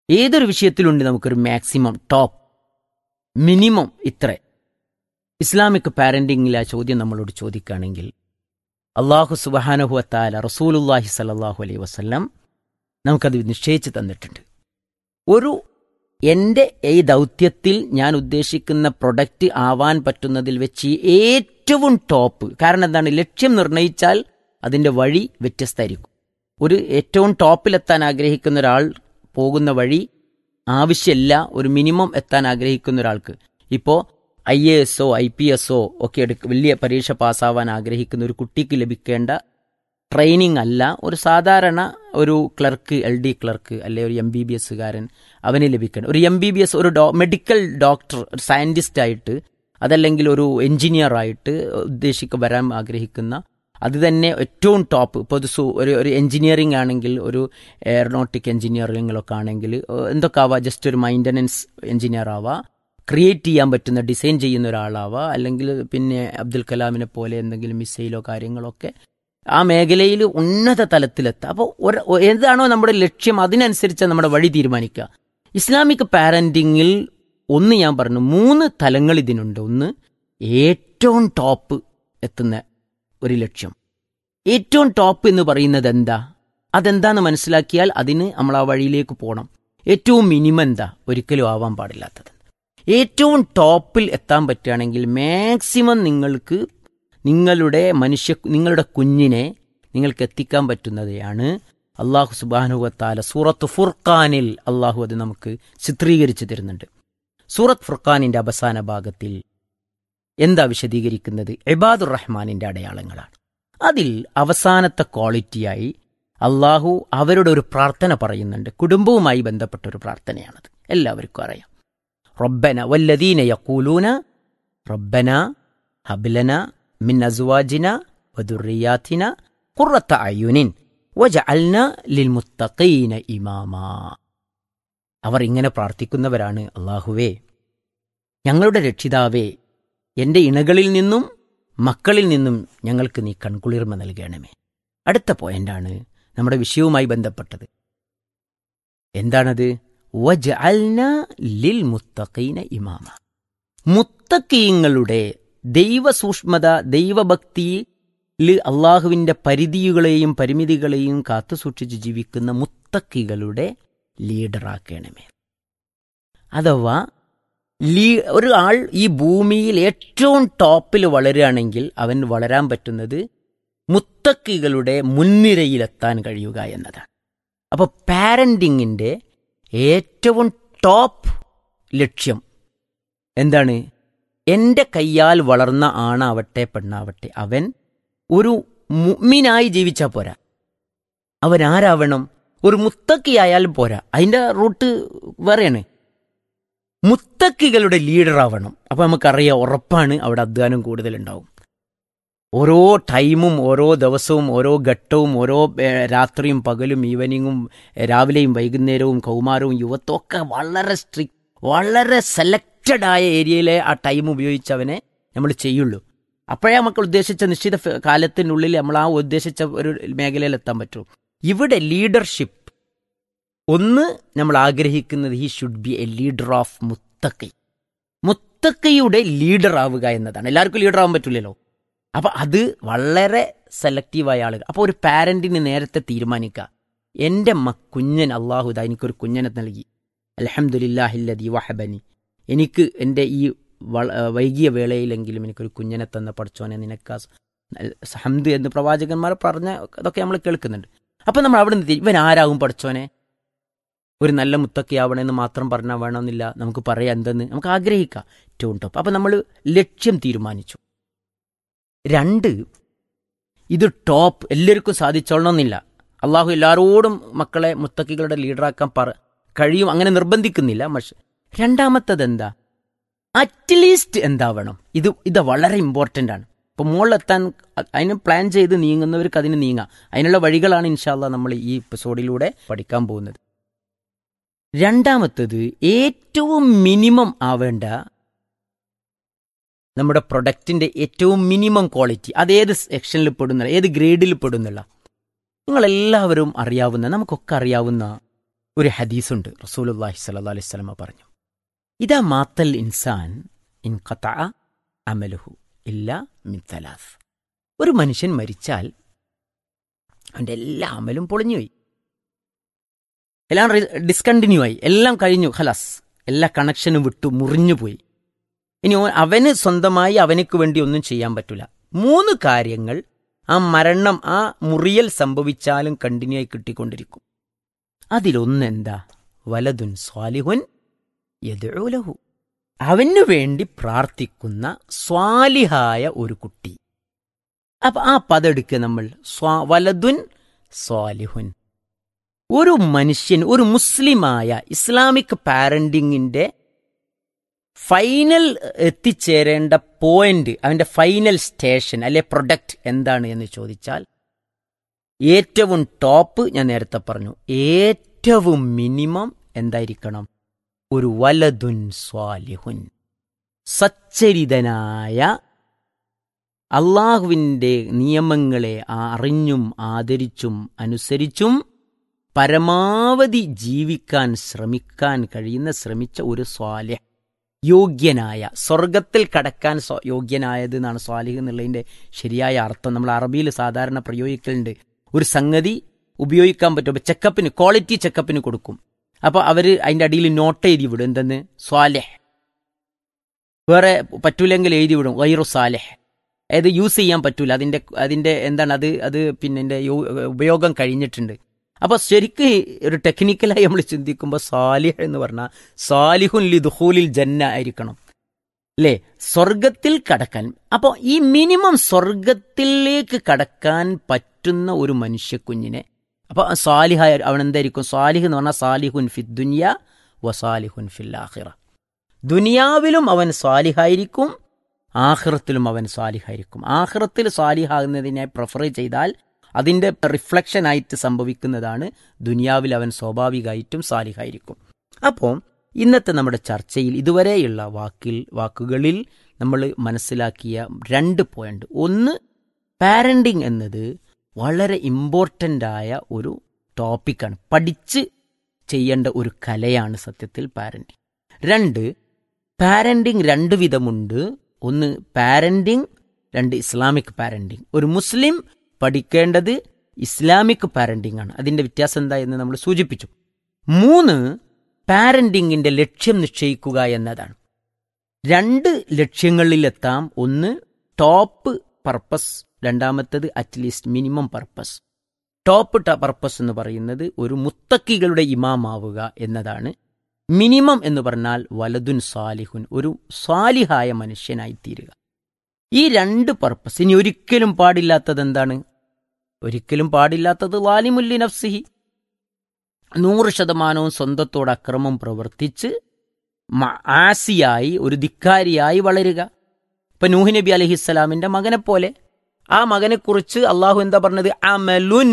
ഏതൊരു വിഷയത്തിലുണ്ട് നമുക്കൊരു മാക്സിമം ടോപ്പ് മിനിമം ഇത്ര ഇസ്ലാമിക് പാരന്റിങ്ങിൽ ആ ചോദ്യം നമ്മളോട് ചോദിക്കുകയാണെങ്കിൽ അള്ളാഹു സുബഹാനഹുവത്താല റസൂലുല്ലാഹി സല്ലാഹു അലൈഹി വസ്ല്ലാം നമുക്കത് നിശ്ചയിച്ച് തന്നിട്ടുണ്ട് ഒരു എൻ്റെ ഈ ദൗത്യത്തിൽ ഞാൻ ഉദ്ദേശിക്കുന്ന പ്രൊഡക്റ്റ് ആവാൻ പറ്റുന്നതിൽ വെച്ച് ഏറ്റവും ടോപ്പ് കാരണം എന്താണ് ലക്ഷ്യം നിർണയിച്ചാൽ അതിൻ്റെ വഴി വ്യത്യസ്തമായിരിക്കും ഒരു ഏറ്റവും ടോപ്പിലെത്താൻ ആഗ്രഹിക്കുന്ന ഒരാൾ പോകുന്ന വഴി ആവശ്യമില്ല ഒരു മിനിമം എത്താൻ ആഗ്രഹിക്കുന്ന ഒരാൾക്ക് ഇപ്പോൾ ഐ എ എസോ ഐ പി എസോ ഒക്കെ എടുക്ക വലിയ പരീക്ഷ പാസ്സാവാൻ ആഗ്രഹിക്കുന്ന ഒരു കുട്ടിക്ക് ലഭിക്കേണ്ട ട്രെയിനിങ് അല്ല ഒരു സാധാരണ ഒരു ക്ലർക്ക് എൽ ഡി ക്ലർക്ക് അല്ലെ ഒരു എം ബി ബി എസ്സുകാരൻ അവന് ലഭിക്കണം ഒരു എം ബി ബി എസ് ഒരു ഡോ മെഡിക്കൽ ഡോക്ടർ ഒരു സയൻറ്റിസ്റ്റ് ആയിട്ട് അതല്ലെങ്കിൽ ഒരു എഞ്ചിനീയർ ആയിട്ട് ഉദ്ദേശിക്ക വരാൻ ആഗ്രഹിക്കുന്ന അത് തന്നെ ഏറ്റവും ടോപ്പ് ഇപ്പോൾ ഒരു ഒരു ഒരു എഞ്ചിനീയറിംഗ് ആണെങ്കിൽ ഒരു എയറോനോട്ടിക് എഞ്ചിനീയറിങ്ങിലൊക്കെ ആണെങ്കിൽ എന്തൊക്കെ ആവാം ജസ്റ്റ് ഒരു മൈൻ്റനൻസ് എഞ്ചിനീയർ ആവാം ക്രിയേറ്റ് ചെയ്യാൻ പറ്റുന്ന ഡിസൈൻ ചെയ്യുന്ന ഒരാളാവാം അല്ലെങ്കിൽ പിന്നെ അബ്ദുൽ കലാമിനെ പോലെ എന്തെങ്കിലും മിസൈലോ കാര്യങ്ങളൊക്കെ ആ മേഖലയിൽ ഉന്നത തലത്തിലെത്തുക അപ്പോൾ ഒരു ഏതാണോ നമ്മുടെ ലക്ഷ്യം അതിനനുസരിച്ച് നമ്മുടെ വഴി തീരുമാനിക്കുക ഇസ്ലാമിക് പാരന്റിങ്ങിൽ ഒന്ന് ഞാൻ പറഞ്ഞു മൂന്ന് തലങ്ങൾ ഇതിനുണ്ട് ഒന്ന് ഏറ്റവും ടോപ്പ് എത്തുന്ന ഒരു ലക്ഷ്യം ഏറ്റവും ടോപ്പ് എന്ന് പറയുന്നത് എന്താ അതെന്താന്ന് മനസ്സിലാക്കിയാൽ അതിന് നമ്മൾ ആ വഴിയിലേക്ക് പോകണം ഏറ്റവും മിനിമം എന്താ ഒരിക്കലും ആവാൻ പാടില്ലാത്തത് ഏറ്റവും ടോപ്പിൽ എത്താൻ പറ്റുകയാണെങ്കിൽ മാക്സിമം നിങ്ങൾക്ക് നിങ്ങളുടെ മനുഷ്യ നിങ്ങളുടെ കുഞ്ഞിനെ നിങ്ങൾക്ക് എത്തിക്കാൻ പറ്റുന്നതാണ് അള്ളാഹു സുബാനുവത്താല സൂറത്ത് ഫുർഖാനിൽ അള്ളാഹു അത് നമുക്ക് ചിത്രീകരിച്ചു തരുന്നുണ്ട് സൂറത്ത് ഫുർഖാനിന്റെ അവസാന ഭാഗത്തിൽ എന്താ വിശദീകരിക്കുന്നത് എബാദുർ റഹ്മാനിന്റെ അടയാളങ്ങളാണ് അതിൽ അവസാനത്തെ ക്വാളിറ്റിയായി അള്ളാഹു അവരുടെ ഒരു പ്രാർത്ഥന പറയുന്നുണ്ട് കുടുംബവുമായി ബന്ധപ്പെട്ട ഒരു പ്രാർത്ഥനയാണത് എല്ലാവർക്കും അറിയാം റബ്ബന വല്ലദീന യക്കൂലൂന റബ്ബന ഹബ്ലന മിൻ അസുവാജിന വദുറിയാത്തിന ഖുറത്ത അയുനിൻ വജഅൽന ലിൽമുത്തഖീന ഇമാമാ അവർ ഇങ്ങനെ പ്രാർത്ഥിക്കുന്നവരാണ് അള്ളാഹുവേ ഞങ്ങളുടെ രക്ഷിതാവേ എൻ്റെ ഇണകളിൽ നിന്നും മക്കളിൽ നിന്നും ഞങ്ങൾക്ക് നീ കൺകുളിർമ നൽകണമേ അടുത്ത പോയിന്റാണ് നമ്മുടെ വിഷയവുമായി ബന്ധപ്പെട്ടത് എന്താണത് വജഅൽന ലിൽ മുത്തഖീന ഇമാമ മുത്തക്കീങ്ങളുടെ ദൈവസൂക്ഷ്മത ദൈവഭക്തിയിൽ അള്ളാഹുവിൻ്റെ പരിധികളെയും പരിമിതികളെയും കാത്തുസൂക്ഷിച്ച് ജീവിക്കുന്ന മുത്തക്കികളുടെ ലീഡറാക്കണമേ അഥവാ ലീ ഒരു ആൾ ഈ ഭൂമിയിൽ ഏറ്റവും ടോപ്പിൽ വളരുകയാണെങ്കിൽ അവൻ വളരാൻ പറ്റുന്നത് മുത്തക്കികളുടെ മുൻനിരയിലെത്താൻ കഴിയുക എന്നതാണ് അപ്പോൾ പാരന്റിങ്ങിൻ്റെ ഏറ്റവും ടോപ്പ് ലക്ഷ്യം എന്താണ് എൻ്റെ കയ്യാൽ വളർന്ന ആണാവട്ടെ പെണ്ണാവട്ടെ അവൻ ഒരു മുമ്മിനായി ജീവിച്ചാൽ പോരാ അവൻ ആരാവണം ഒരു മുത്തക്കിയായാലും പോരാ അതിൻ്റെ റൂട്ട് വേറെയാണ് മുത്തക്കികളുടെ ലീഡറാവണം അപ്പോൾ നമുക്കറിയാം ഉറപ്പാണ് അവിടെ അധ്വാനം കൂടുതലുണ്ടാവും ഓരോ ടൈമും ഓരോ ദിവസവും ഓരോ ഘട്ടവും ഓരോ രാത്രിയും പകലും ഈവനിങ്ങും രാവിലെയും വൈകുന്നേരവും കൗമാരവും യുവത്വം ഒക്കെ വളരെ സ്ട്രിക്ട് വളരെ സെലക്റ്റഡ് ആയ ഏരിയയിലെ ആ ടൈം ഉപയോഗിച്ച് അവനെ നമ്മൾ ചെയ്യുള്ളൂ അപ്പോഴേ നമുക്ക് ഉദ്ദേശിച്ച നിശ്ചിത കാലത്തിനുള്ളിൽ നമ്മൾ ആ ഉദ്ദേശിച്ച ഒരു മേഖലയിൽ എത്താൻ പറ്റൂ ഇവിടെ ലീഡർഷിപ്പ് ഒന്ന് നമ്മൾ ആഗ്രഹിക്കുന്നത് he should be a leader of മുത്തക്കൈ മുത്തക്കയുടെ ലീഡർ ആവുക എന്നതാണ് എല്ലാവർക്കും ലീഡർ ആവാൻ പറ്റില്ലല്ലോ അപ്പൊ അത് വളരെ സെലക്റ്റീവായ ആളുകൾ അപ്പോൾ ഒരു പാരന്റിന് നേരത്തെ തീരുമാനിക്കുക എൻ്റെ മ കുഞ്ഞൻ അള്ളാഹു ഇതാ എനിക്കൊരു കുഞ്ഞനെ നൽകി അലഹമുല്ലാഹില്ലതി വഹബനി എനിക്ക് എൻ്റെ ഈ വൈകിയ വേളയിലെങ്കിലും എനിക്കൊരു കുഞ്ഞനെ തന്ന പഠിച്ചോനെ നിനക്ക് ഹംദ് എന്ന് പ്രവാചകന്മാർ പറഞ്ഞ അതൊക്കെ നമ്മൾ കേൾക്കുന്നുണ്ട് അപ്പം നമ്മൾ അവിടെ നിന്ന് ഇവൻ ആരാകും പഠിച്ചോനെ ഒരു നല്ല മുത്തക്കയാവണമെന്ന് മാത്രം പറഞ്ഞാൽ വേണമെന്നില്ല നമുക്ക് പറയാം എന്തെന്ന് നമുക്ക് ആഗ്രഹിക്കാം ഏറ്റവും ടോപ്പ് അപ്പം നമ്മൾ ലക്ഷ്യം തീരുമാനിച്ചു രണ്ട് ഇത് ടോപ്പ് എല്ലാവർക്കും സാധിച്ചോളണമെന്നില്ല അള്ളാഹു എല്ലാവരോടും മക്കളെ മുത്തക്കികളുടെ ലീഡറാക്കാൻ പറ കഴിയും അങ്ങനെ നിർബന്ധിക്കുന്നില്ല പക്ഷെ രണ്ടാമത്തത് എന്താ അറ്റ്ലീസ്റ്റ് എന്താവണം ഇത് ഇത് വളരെ ഇമ്പോർട്ടൻ്റ് ആണ് ഇപ്പോൾ മുകളിലെത്താൻ അതിന് പ്ലാൻ ചെയ്ത് നീങ്ങുന്നവർക്ക് അതിന് നീങ്ങാം അതിനുള്ള വഴികളാണ് ഇൻഷാല്ല നമ്മൾ ഈ എപ്പിസോഡിലൂടെ പഠിക്കാൻ പോകുന്നത് രണ്ടാമത്തത് ഏറ്റവും മിനിമം ആവേണ്ട നമ്മുടെ പ്രൊഡക്റ്റിന്റെ ഏറ്റവും മിനിമം ക്വാളിറ്റി അത് ഏത് സെക്ഷനിൽ പെടുന്നില്ല ഏത് ഗ്രേഡിൽ പെടുന്നില്ല നിങ്ങളെല്ലാവരും അറിയാവുന്ന നമുക്കൊക്കെ അറിയാവുന്ന ഒരു ഹദീസുണ്ട് റസൂലുല്ലാഹി സല്ലാ അലൈഹി സ്വലമ പറഞ്ഞു ഇതാ മാത്തൽ ഇൻസാൻ ഇൻ ഖത്ത അമലുഹു ഇല്ല മിൻ തലാസ് ഒരു മനുഷ്യൻ മരിച്ചാൽ അവൻ്റെ എല്ലാ അമലും പൊളിഞ്ഞുപോയി എല്ലാം ഡിസ്കണ്ടിന്യൂ ആയി എല്ലാം കഴിഞ്ഞു ഖലാസ് എല്ലാ കണക്ഷനും വിട്ടു മുറിഞ്ഞുപോയി ഇനി അവന് സ്വന്തമായി അവനക്ക് വേണ്ടി ഒന്നും ചെയ്യാൻ പറ്റില്ല മൂന്ന് കാര്യങ്ങൾ ആ മരണം ആ മുറിയൽ സംഭവിച്ചാലും കണ്ടിന്യൂ ആയി കിട്ടിക്കൊണ്ടിരിക്കും അതിലൊന്നെന്താ വലതുൻ സ്വാലിഹുൻ യദുലഹു അവനു വേണ്ടി പ്രാർത്ഥിക്കുന്ന സ്വാലിഹായ ഒരു കുട്ടി അപ്പൊ ആ പതെടുക്കുക നമ്മൾ സ്വാ വലതുൻ സ്വാലിഹുൻ ഒരു മനുഷ്യൻ ഒരു മുസ്ലിമായ ഇസ്ലാമിക് പാരന്റിങ്ങിന്റെ ഫൈനൽ എത്തിച്ചേരേണ്ട പോയിന്റ് അവന്റെ ഫൈനൽ സ്റ്റേഷൻ അല്ലെ പ്രൊഡക്റ്റ് എന്താണ് എന്ന് ചോദിച്ചാൽ ഏറ്റവും ടോപ്പ് ഞാൻ നേരത്തെ പറഞ്ഞു ഏറ്റവും മിനിമം എന്തായിരിക്കണം ഒരു വലതുൻ സ്വാലിഹുൻ സച്ചരിതനായ അള്ളാഹുവിൻ്റെ നിയമങ്ങളെ അറിഞ്ഞും ആദരിച്ചും അനുസരിച്ചും പരമാവധി ജീവിക്കാൻ ശ്രമിക്കാൻ കഴിയുന്ന ശ്രമിച്ച ഒരു സ്വാലിഹ് യോഗ്യനായ സ്വർഗത്തിൽ കടക്കാൻ യോഗ്യനായത് എന്നാണ് സ്വാലിഹ് എന്നുള്ളതിന്റെ ശരിയായ അർത്ഥം നമ്മൾ അറബിയിൽ സാധാരണ പ്രയോഗിക്കലുണ്ട് ഒരു സംഗതി ഉപയോഗിക്കാൻ പറ്റും ചെക്കപ്പിന് ക്വാളിറ്റി ചെക്കപ്പിന് കൊടുക്കും അപ്പോൾ അവർ അതിൻ്റെ അടിയിൽ നോട്ട് എഴുതി വിടും എന്തെന്ന് സ്വാലെഹ് വേറെ പറ്റൂലെങ്കിൽ എഴുതി വിടും വൈറു സാലെഹ് അതായത് യൂസ് ചെയ്യാൻ പറ്റൂല അതിൻ്റെ അതിൻ്റെ എന്താണ് അത് അത് പിന്നെ എൻ്റെ ഉപയോഗം കഴിഞ്ഞിട്ടുണ്ട് അപ്പോൾ ശരിക്ക് ഒരു ടെക്നിക്കലായി നമ്മൾ ചിന്തിക്കുമ്പോൾ സാലിഹ് എന്ന് പറഞ്ഞാൽ സാലിഹുൻ ലി ദുഹൂലിൽ ജന്ന ആയിരിക്കണം അല്ലേ സ്വർഗത്തിൽ കടക്കാൻ അപ്പോൾ ഈ മിനിമം സ്വർഗത്തിലേക്ക് കടക്കാൻ പറ്റുന്ന ഒരു മനുഷ്യക്കുഞ്ഞിനെ അപ്പോൾ സാലിഹായ അവൻ എന്തായിരിക്കും സാലിഹ് എന്ന് പറഞ്ഞാൽ സാലിഹുൻ ഫി ദുനിയ വ സാലിഹുൻ ഫിൽ ആഹിറ ദുനിയാവിലും അവൻ സ്വാലിഹായിരിക്കും ആഹ്റത്തിലും അവൻ സ്വാലിഹായിരിക്കും ആഹ്റത്തിൽ സ്വാലിഹാകുന്നതിനെ പ്രിഫർ ചെയ്താൽ അതിൻ്റെ റിഫ്ലക്ഷൻ ആയിട്ട് സംഭവിക്കുന്നതാണ് ദുനിയാവിൽ അവൻ സ്വാഭാവികമായിട്ടും സാലിഹായിരിക്കും അപ്പോൾ ഇന്നത്തെ നമ്മുടെ ചർച്ചയിൽ ഇതുവരെയുള്ള വാക്കിൽ വാക്കുകളിൽ നമ്മൾ മനസ്സിലാക്കിയ രണ്ട് പോയിന്റ് ഒന്ന് പാരന്റിങ് എന്നത് വളരെ ഇമ്പോർട്ടൻ്റ് ആയ ഒരു ടോപ്പിക്കാണ് പഠിച്ച് ചെയ്യേണ്ട ഒരു കലയാണ് സത്യത്തിൽ പാരന്റിങ് രണ്ട് പാരന്റിങ് രണ്ട് വിധമുണ്ട് ഒന്ന് പാരന്റിങ് രണ്ട് ഇസ്ലാമിക് പാരന്റിങ് ഒരു മുസ്ലിം പഠിക്കേണ്ടത് ഇസ്ലാമിക് പാരന്റിംഗ് ആണ് അതിന്റെ വ്യത്യാസം എന്താ എന്ന് നമ്മൾ സൂചിപ്പിച്ചു മൂന്ന് പാരന്റിങ്ങിന്റെ ലക്ഷ്യം നിശ്ചയിക്കുക എന്നതാണ് രണ്ട് ലക്ഷ്യങ്ങളിലെത്താം ഒന്ന് ടോപ്പ് പർപ്പസ് രണ്ടാമത്തത് at least minimum purpose top purpose എന്ന് പറയുന്നത് ഒരു മുത്തക്കികളുടെ ഇമാമാവുക എന്നതാണ് മിനിമം എന്ന് പറഞ്ഞാൽ വലതുൻ സാലിഹുൻ ഒരു സ്വാലിഹായ മനുഷ്യനായി തീരുക ഈ രണ്ട് പർപ്പസ് ഇനി ഒരിക്കലും പാടില്ലാത്തത് എന്താണ് ഒരിക്കലും പാടില്ലാത്തത് വാലിമുല്ലി നഫ്സിഹി നൂറ് ശതമാനവും സ്വന്തത്തോട് അക്രമം പ്രവർത്തിച്ച് ആസിയായി ഒരു ധിക്കാരിയായി വളരുക ഇപ്പൊ നൂഹ് നബി അലഹിസ്സലാമിന്റെ മകനെ പോലെ ആ മകനെക്കുറിച്ച് അള്ളാഹു എന്താ പറഞ്ഞത് അമലുൻ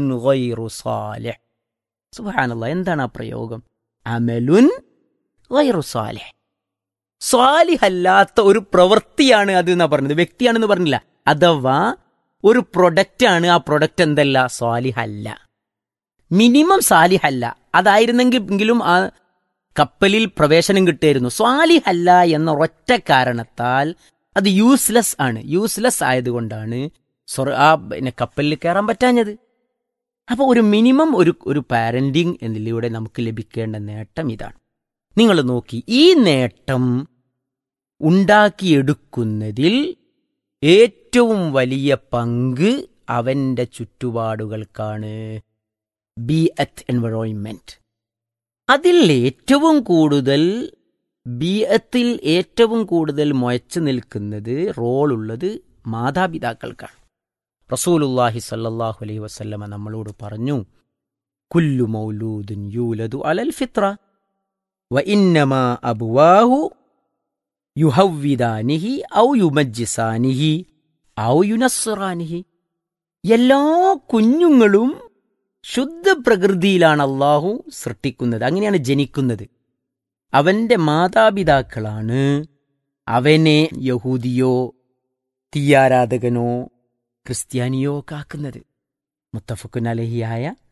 സാലിഹ് സുബാനല്ല എന്താണ് ആ പ്രയോഗം അമലുൻ സാലിഹ് സ്വാലിഹല്ലാത്ത ഒരു പ്രവൃത്തിയാണ് അത് എന്നാ പറഞ്ഞത് വ്യക്തിയാണെന്ന് പറഞ്ഞില്ല അഥവാ ഒരു പ്രൊഡക്റ്റ് ആണ് ആ പ്രൊഡക്റ്റ് എന്തല്ല സ്വാലിഹല്ല മിനിമം സാലിഹല്ല അതായിരുന്നെങ്കിലും ആ കപ്പലിൽ പ്രവേശനം കിട്ടിയിരുന്നു സ്വാലിഹല്ല എന്ന ഒറ്റ കാരണത്താൽ അത് യൂസ്ലെസ് ആണ് യൂസ്ലെസ് ആയതുകൊണ്ടാണ് ആ പിന്നെ കപ്പലിൽ കയറാൻ പറ്റാഞ്ഞത് അപ്പോൾ ഒരു മിനിമം ഒരു ഒരു പാരന്റിങ് എന്നിലൂടെ നമുക്ക് ലഭിക്കേണ്ട നേട്ടം ഇതാണ് നിങ്ങൾ നോക്കി ഈ നേട്ടം ഉണ്ടാക്കിയെടുക്കുന്നതിൽ ഏറ്റവും വലിയ പങ്ക് അവന്റെ ചുറ്റുപാടുകൾക്കാണ് ബി അറ്റ് എൻവറോൺമെന്റ് അതിൽ ഏറ്റവും കൂടുതൽ ബി എത്തിൽ ഏറ്റവും കൂടുതൽ മുയച്ചു നിൽക്കുന്നത് റോളുള്ളത് മാതാപിതാക്കൾക്കാണ് റസൂലുല്ലാഹി സല്ലാഹു അലൈഹി വസല്ലമ നമ്മളോട് പറഞ്ഞു കുല്ലു മൗലൂദുൻ യൂലദു അലൽ ഫിത്ര വ ഇന്നമാ അബുവാഹു യുഹവ്വിദാനിഹി ഔ യുമജ്ജിസാനിഹി ഔ യുനസ്റാനിഹി എല്ലാ കുഞ്ഞുങ്ങളും ശുദ്ധ പ്രകൃതിയിലാണ് അള്ളാഹു സൃഷ്ടിക്കുന്നത് അങ്ങനെയാണ് ജനിക്കുന്നത് അവന്റെ മാതാപിതാക്കളാണ് അവനെ യഹൂദിയോ തീയാരാധകനോ ക്രിസ്ത്യാനിയോ കാക്കുന്നത് മുത്തഫക്കുൻ അലഹിയായ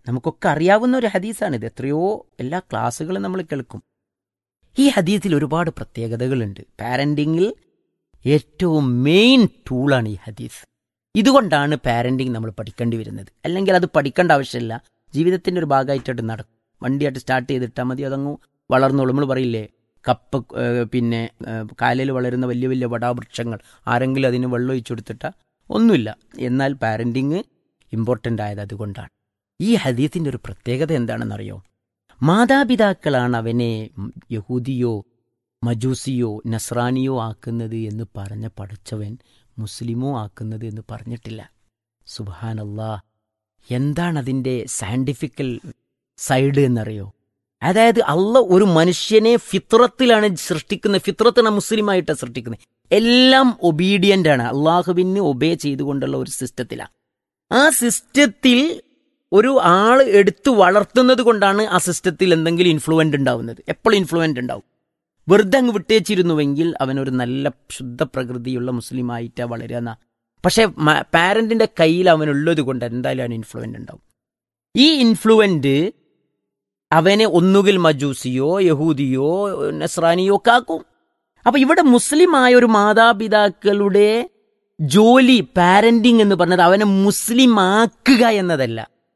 നമുക്കൊക്കെ അറിയാവുന്ന ഒരു ഹദീസാണിത് എത്രയോ എല്ലാ ക്ലാസ്സുകളും നമ്മൾ കേൾക്കും ഈ ഹദീസിൽ ഒരുപാട് പ്രത്യേകതകളുണ്ട് പാരന്റിങ്ങിൽ ഏറ്റവും മെയിൻ ടൂളാണ് ഈ ഹദീസ് ഇതുകൊണ്ടാണ് പാരന്റിങ് നമ്മൾ പഠിക്കേണ്ടി വരുന്നത് അല്ലെങ്കിൽ അത് പഠിക്കേണ്ട ആവശ്യമില്ല ജീവിതത്തിന്റെ ഒരു ഭാഗമായിട്ടായിട്ട് നടക്കും വണ്ടിയായിട്ട് സ്റ്റാർട്ട് ചെയ്തിട്ടാൽ മതി അതങ്ങ് വളർന്നോളൂ നമ്മൾ പറയില്ലേ കപ്പ് ഏഹ്, പിന്നെ കാലിൽ വളരുന്ന വലിയ വലിയ വടാവൃക്ഷങ്ങൾ ആരെങ്കിലും അതിന് വെള്ളം ഒഴിച്ചു കൊടുത്തിട്ടാ ഒന്നുമില്ല എന്നാൽ പാരന്റിങ് ഇമ്പോർട്ടൻ്റ് ആയത് അതുകൊണ്ടാണ് ഈ ഹദീസിന്റെ ഒരു പ്രത്യേകത എന്താണെന്നറിയോ മാതാപിതാക്കളാണ് അവനെ യഹൂദിയോ മജൂസിയോ നസ്രാനിയോ ആക്കുന്നത് എന്ന് പറഞ്ഞ പഠിച്ചവൻ മുസ്ലിമോ ആക്കുന്നത് എന്ന് പറഞ്ഞിട്ടില്ല സുബാനല്ലാ എന്താണ് അതിൻ്റെ സയന്റിഫിക്കൽ സൈഡ് എന്നറിയോ അതായത് അള്ള ഒരു മനുഷ്യനെ ഫിത്രത്തിലാണ് സൃഷ്ടിക്കുന്നത് ഫിത്രത്തിനെ മുസ്ലിമായിട്ടാണ് സൃഷ്ടിക്കുന്നത് എല്ലാം ഒബീഡിയന്റ് ആണ് അള്ളാഹുവിന് ഒബേ ചെയ്തുകൊണ്ടുള്ള ഒരു സിസ്റ്റത്തിലാണ് ആ സിസ്റ്റത്തിൽ ഒരു ആള് എടുത്തു വളർത്തുന്നത് കൊണ്ടാണ് ആ സിസ്റ്റത്തിൽ എന്തെങ്കിലും ഇൻഫ്ലുവൻ്റ് ഉണ്ടാവുന്നത് എപ്പോഴും ഇൻഫ്ലുവൻ്റ് ഉണ്ടാവും വെറുതെ അങ്ങ് വിട്ടേച്ചിരുന്നുവെങ്കിൽ അവനൊരു നല്ല ശുദ്ധ പ്രകൃതിയുള്ള മുസ്ലിമായിട്ടാണ് വളരുന്ന പക്ഷെ പാരന്റിന്റെ കയ്യിൽ അവനുള്ളത് കൊണ്ട് എന്തായാലും അവന് ഇൻഫ്ലുവൻ്റ് ഉണ്ടാവും ഈ ഇൻഫ്ലുവൻ്റ് അവനെ ഒന്നുകിൽ മജൂസിയോ യഹൂദിയോ നസ്രാനിയോ ഒക്കെ ആക്കും അപ്പൊ ഇവിടെ മുസ്ലിമായ ഒരു മാതാപിതാക്കളുടെ ജോലി പാരന്റിങ് എന്ന് പറഞ്ഞത് അവനെ മുസ്ലിം ആക്കുക എന്നതല്ല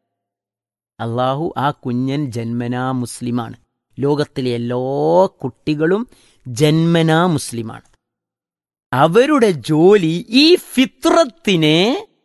അള്ളാഹു ആ കുഞ്ഞൻ ജന്മനാ മുസ്ലിമാണ് ലോകത്തിലെ എല്ലാ കുട്ടികളും ജന്മനാ മുസ്ലിമാണ് അവരുടെ ജോലി ഈ ഫിത്രത്തിനെ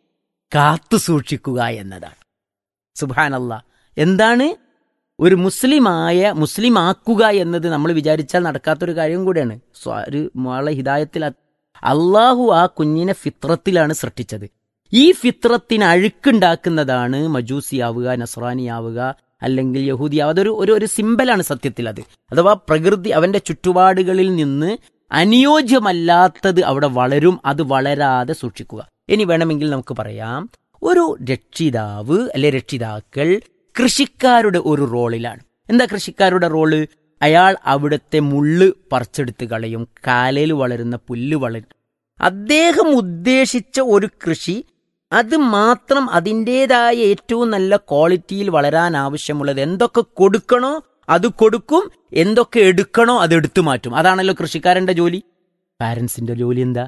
കാത്തു സൂക്ഷിക്കുക എന്നതാണ് സുബാനല്ല എന്താണ് ഒരു മുസ്ലിമായ മുസ്ലിം ആക്കുക എന്നത് നമ്മൾ വിചാരിച്ചാൽ നടക്കാത്തൊരു കാര്യം കൂടെയാണ് സ്വ- ഒരു മോളെ ഹിദായത്തിൽ അള്ളാഹു ആ കുഞ്ഞിനെ ഫിത്രത്തിലാണ് സൃഷ്ടിച്ചത് ഈ ഫിത്രത്തിന് അഴുക്കുണ്ടാക്കുന്നതാണ് മജൂസിയാവുക നസ്രാനിയാവുക അല്ലെങ്കിൽ യഹൂദിയാവുക അതൊരു ഒരു ഒരു സിമ്പലാണ് സത്യത്തിൽ അത് അഥവാ പ്രകൃതി അവന്റെ ചുറ്റുപാടുകളിൽ നിന്ന് അനുയോജ്യമല്ലാത്തത് അവിടെ വളരും അത് വളരാതെ സൂക്ഷിക്കുക ഇനി വേണമെങ്കിൽ നമുക്ക് പറയാം ഒരു രക്ഷിതാവ് അല്ലെ രക്ഷിതാക്കൾ കൃഷിക്കാരുടെ ഒരു റോളിലാണ് എന്താ കൃഷിക്കാരുടെ റോള് അയാൾ അവിടുത്തെ മുള്ള് പറിച്ചെടുത്ത് കളയും കാലയിൽ വളരുന്ന പുല്ല് വളരും അദ്ദേഹം ഉദ്ദേശിച്ച ഒരു കൃഷി അത് മാത്രം അതിൻ്റെതായ ഏറ്റവും നല്ല ക്വാളിറ്റിയിൽ വളരാൻ ആവശ്യമുള്ളത് എന്തൊക്കെ കൊടുക്കണോ അത് കൊടുക്കും എന്തൊക്കെ എടുക്കണോ അത് എടുത്തു മാറ്റും അതാണല്ലോ കൃഷിക്കാരന്റെ ജോലി പാരൻസിന്റെ ജോലി എന്താ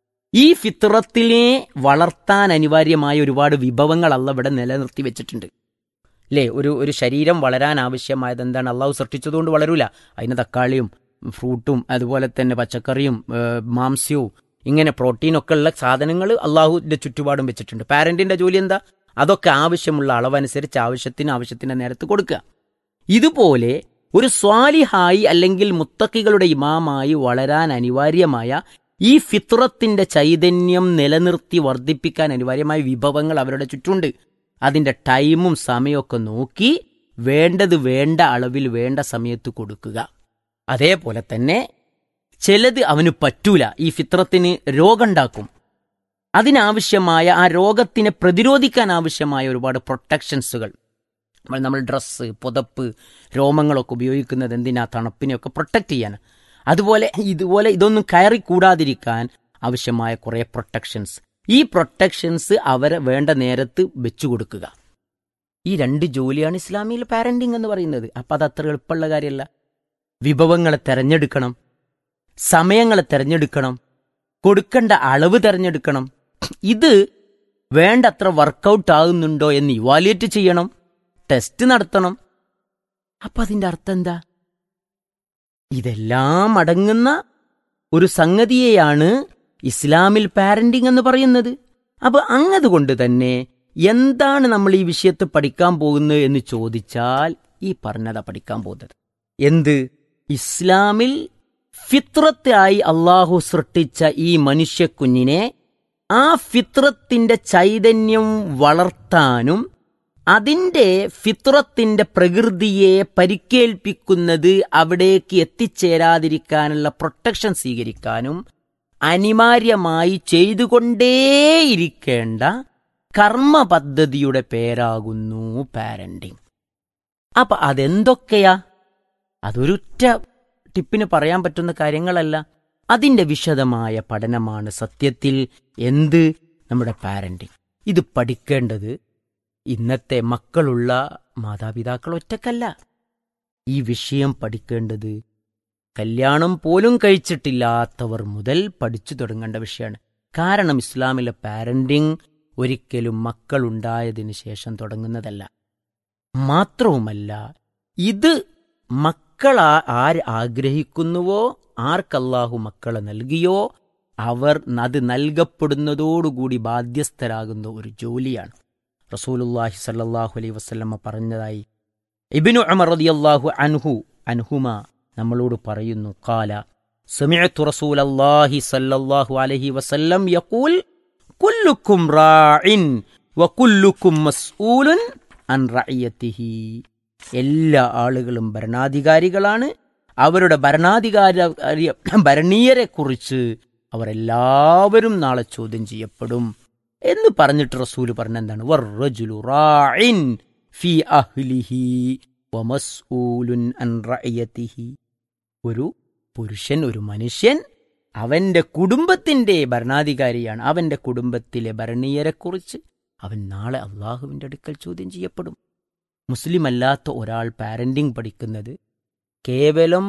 ഈ ഫിത്രത്തിനെ വളർത്താൻ അനിവാര്യമായ ഒരുപാട് വിഭവങ്ങൾ അല്ല ഇവിടെ നിലനിർത്തി വെച്ചിട്ടുണ്ട് അല്ലേ ഒരു ഒരു ശരീരം വളരാൻ ആവശ്യമായത് എന്താണ് അള്ളാഹു സൃഷ്ടിച്ചതുകൊണ്ട് വളരൂല അതിന് തക്കാളിയും ഫ്രൂട്ടും അതുപോലെ തന്നെ പച്ചക്കറിയും ഏഹ്, മാംസ്യവും ഇങ്ങനെ പ്രോട്ടീനൊക്കെ ഉള്ള സാധനങ്ങൾ അള്ളാഹുവിന്റെ ചുറ്റുപാടും വെച്ചിട്ടുണ്ട് പാരന്റിന്റെ ജോലി എന്താ അതൊക്കെ ആവശ്യമുള്ള അളവനുസരിച്ച് ആവശ്യത്തിന് ആവശ്യത്തിന്റെ നേരത്ത് കൊടുക്കുക ഇതുപോലെ ഒരു സ്വാലിഹായി അല്ലെങ്കിൽ മുത്തക്കികളുടെ ഇമാമായി വളരാൻ അനിവാര്യമായ ഈ ഫിത്രത്തിന്റെ ചൈതന്യം നിലനിർത്തി വർദ്ധിപ്പിക്കാൻ അനിവാര്യമായ വിഭവങ്ങൾ അവരുടെ ചുറ്റുണ്ട് അതിന്റെ ടൈമും സമയമൊക്കെ നോക്കി വേണ്ടത് വേണ്ട അളവിൽ വേണ്ട സമയത്ത് കൊടുക്കുക അതേപോലെ തന്നെ ചിലത് അവന് പറ്റൂല ഈ ഫിത്രത്തിന് രോഗമുണ്ടാക്കും അതിനാവശ്യമായ ആ രോഗത്തിനെ പ്രതിരോധിക്കാൻ ആവശ്യമായ ഒരുപാട് പ്രൊട്ടക്ഷൻസുകൾ നമ്മൾ നമ്മൾ ഡ്രസ്സ് പുതപ്പ് രോമങ്ങളൊക്കെ ഉപയോഗിക്കുന്നത് എന്തിനാ തണുപ്പിനെയൊക്കെ പ്രൊട്ടക്റ്റ് ചെയ്യാൻ അതുപോലെ ഇതുപോലെ ഇതൊന്നും കയറി കൂടാതിരിക്കാൻ ആവശ്യമായ കുറേ പ്രൊട്ടക്ഷൻസ് ഈ പ്രൊട്ടക്ഷൻസ് അവരെ വേണ്ട നേരത്ത് വെച്ചു കൊടുക്കുക ഈ രണ്ട് ജോലിയാണ് ഇസ്ലാമിയിൽ പാരന്റിങ് എന്ന് പറയുന്നത് അപ്പം അത് അത്ര എളുപ്പമുള്ള കാര്യമല്ല വിഭവങ്ങളെ തെരഞ്ഞെടുക്കണം സമയങ്ങളെ തെരഞ്ഞെടുക്കണം കൊടുക്കേണ്ട അളവ് തെരഞ്ഞെടുക്കണം ഇത് വേണ്ടത്ര വർക്കൗട്ട് ആകുന്നുണ്ടോ എന്ന് ഇവാലുവേറ്റ് ചെയ്യണം ടെസ്റ്റ് നടത്തണം അപ്പൊ അതിന്റെ അർത്ഥം എന്താ ഇതെല്ലാം അടങ്ങുന്ന ഒരു സംഗതിയെയാണ് ഇസ്ലാമിൽ പാരന്റിംഗ് എന്ന് പറയുന്നത് അപ്പൊ അങ്ങതുകൊണ്ട് തന്നെ എന്താണ് നമ്മൾ ഈ വിഷയത്തെ പഠിക്കാൻ പോകുന്നത് എന്ന് ചോദിച്ചാൽ ഈ പറഞ്ഞതാ പഠിക്കാൻ പോകുന്നത് എന്ത് ഇസ്ലാമിൽ ഫിത്രത്തായി അള്ളാഹു സൃഷ്ടിച്ച ഈ മനുഷ്യക്കുഞ്ഞിനെ ആ ഫിത്രത്തിന്റെ ചൈതന്യം വളർത്താനും അതിന്റെ ഫിത്രത്തിന്റെ പ്രകൃതിയെ പരിക്കേൽപ്പിക്കുന്നത് അവിടേക്ക് എത്തിച്ചേരാതിരിക്കാനുള്ള പ്രൊട്ടക്ഷൻ സ്വീകരിക്കാനും അനിവാര്യമായി ചെയ്തുകൊണ്ടേയിരിക്കേണ്ട കർമ്മ പദ്ധതിയുടെ പേരാകുന്നു പാരന്റിങ് അപ്പൊ അതെന്തൊക്കെയാ അതൊരുറ്റ ടിപ്പിന് പറയാൻ പറ്റുന്ന കാര്യങ്ങളല്ല അതിന്റെ വിശദമായ പഠനമാണ് സത്യത്തിൽ എന്ത് നമ്മുടെ പാരന്റിങ് ഇത് പഠിക്കേണ്ടത് ഇന്നത്തെ മക്കളുള്ള മാതാപിതാക്കൾ ഒറ്റക്കല്ല ഈ വിഷയം പഠിക്കേണ്ടത് കല്യാണം പോലും കഴിച്ചിട്ടില്ലാത്തവർ മുതൽ പഠിച്ചു തുടങ്ങേണ്ട വിഷയമാണ് കാരണം ഇസ്ലാമിലെ പാരന്റിങ് ഒരിക്കലും മക്കളുണ്ടായതിനു ശേഷം തുടങ്ങുന്നതല്ല മാത്രവുമല്ല ഇത് മക്കൾ ആ- ആര് ആഗ്രഹിക്കുന്നുവോ ആർക്കല്ലാഹു മക്കളെ നൽകിയോ അവർ അത് നൽകപ്പെടുന്നതോടുകൂടി ബാധ്യസ്ഥരാകുന്ന ഒരു ജോലിയാണ് റസൂലുല്ലാഹി സല്ലല്ലാഹു അലൈഹി വസല്ലമ പറഞ്ഞതായി ഇബ്നു ഉമർ റളിയല്ലാഹു അൻഹു അൻഹുമ നമ്മളോട് പറയുന്നു കാല സമിഅത്തു റസൂലല്ലാഹി സല്ലല്ലാഹു അലൈഹി വസല്ലം യഖൂൽ കുല്ലുക്കും റാഇൻ വകുല്ലുക്കും മസ്ഊലുൻ അൻ റഅയത്തിഹി എല്ലാ ആളുകളും ഭരണാധികാരികളാണ് അവരുടെ ഭരണാധികാര ഭരണീയരെ കുറിച്ച് അവർ എല്ലാവരും നാളെ ചോദ്യം ചെയ്യപ്പെടും എന്ന് പറഞ്ഞിട്ട് റസൂല് പറഞ്ഞെന്താണ് വറജുലു റാഇൻ ഫി അഹ്ലിഹി വമസ്ഊലുൻ അൻ റഅയത്തിഹി ഒരു പുരുഷൻ ഒരു മനുഷ്യൻ അവന്റെ കുടുംബത്തിന്റെ ഭരണാധികാരിയാണ് അവന്റെ കുടുംബത്തിലെ ഭരണീയരെക്കുറിച്ച് അവൻ നാളെ അള്ളാഹുവിന്റെ അടുക്കൽ ചോദ്യം ചെയ്യപ്പെടും മുസ്ലിം അല്ലാത്ത ഒരാൾ പാരന്റിംഗ് പഠിക്കുന്നത് കേവലം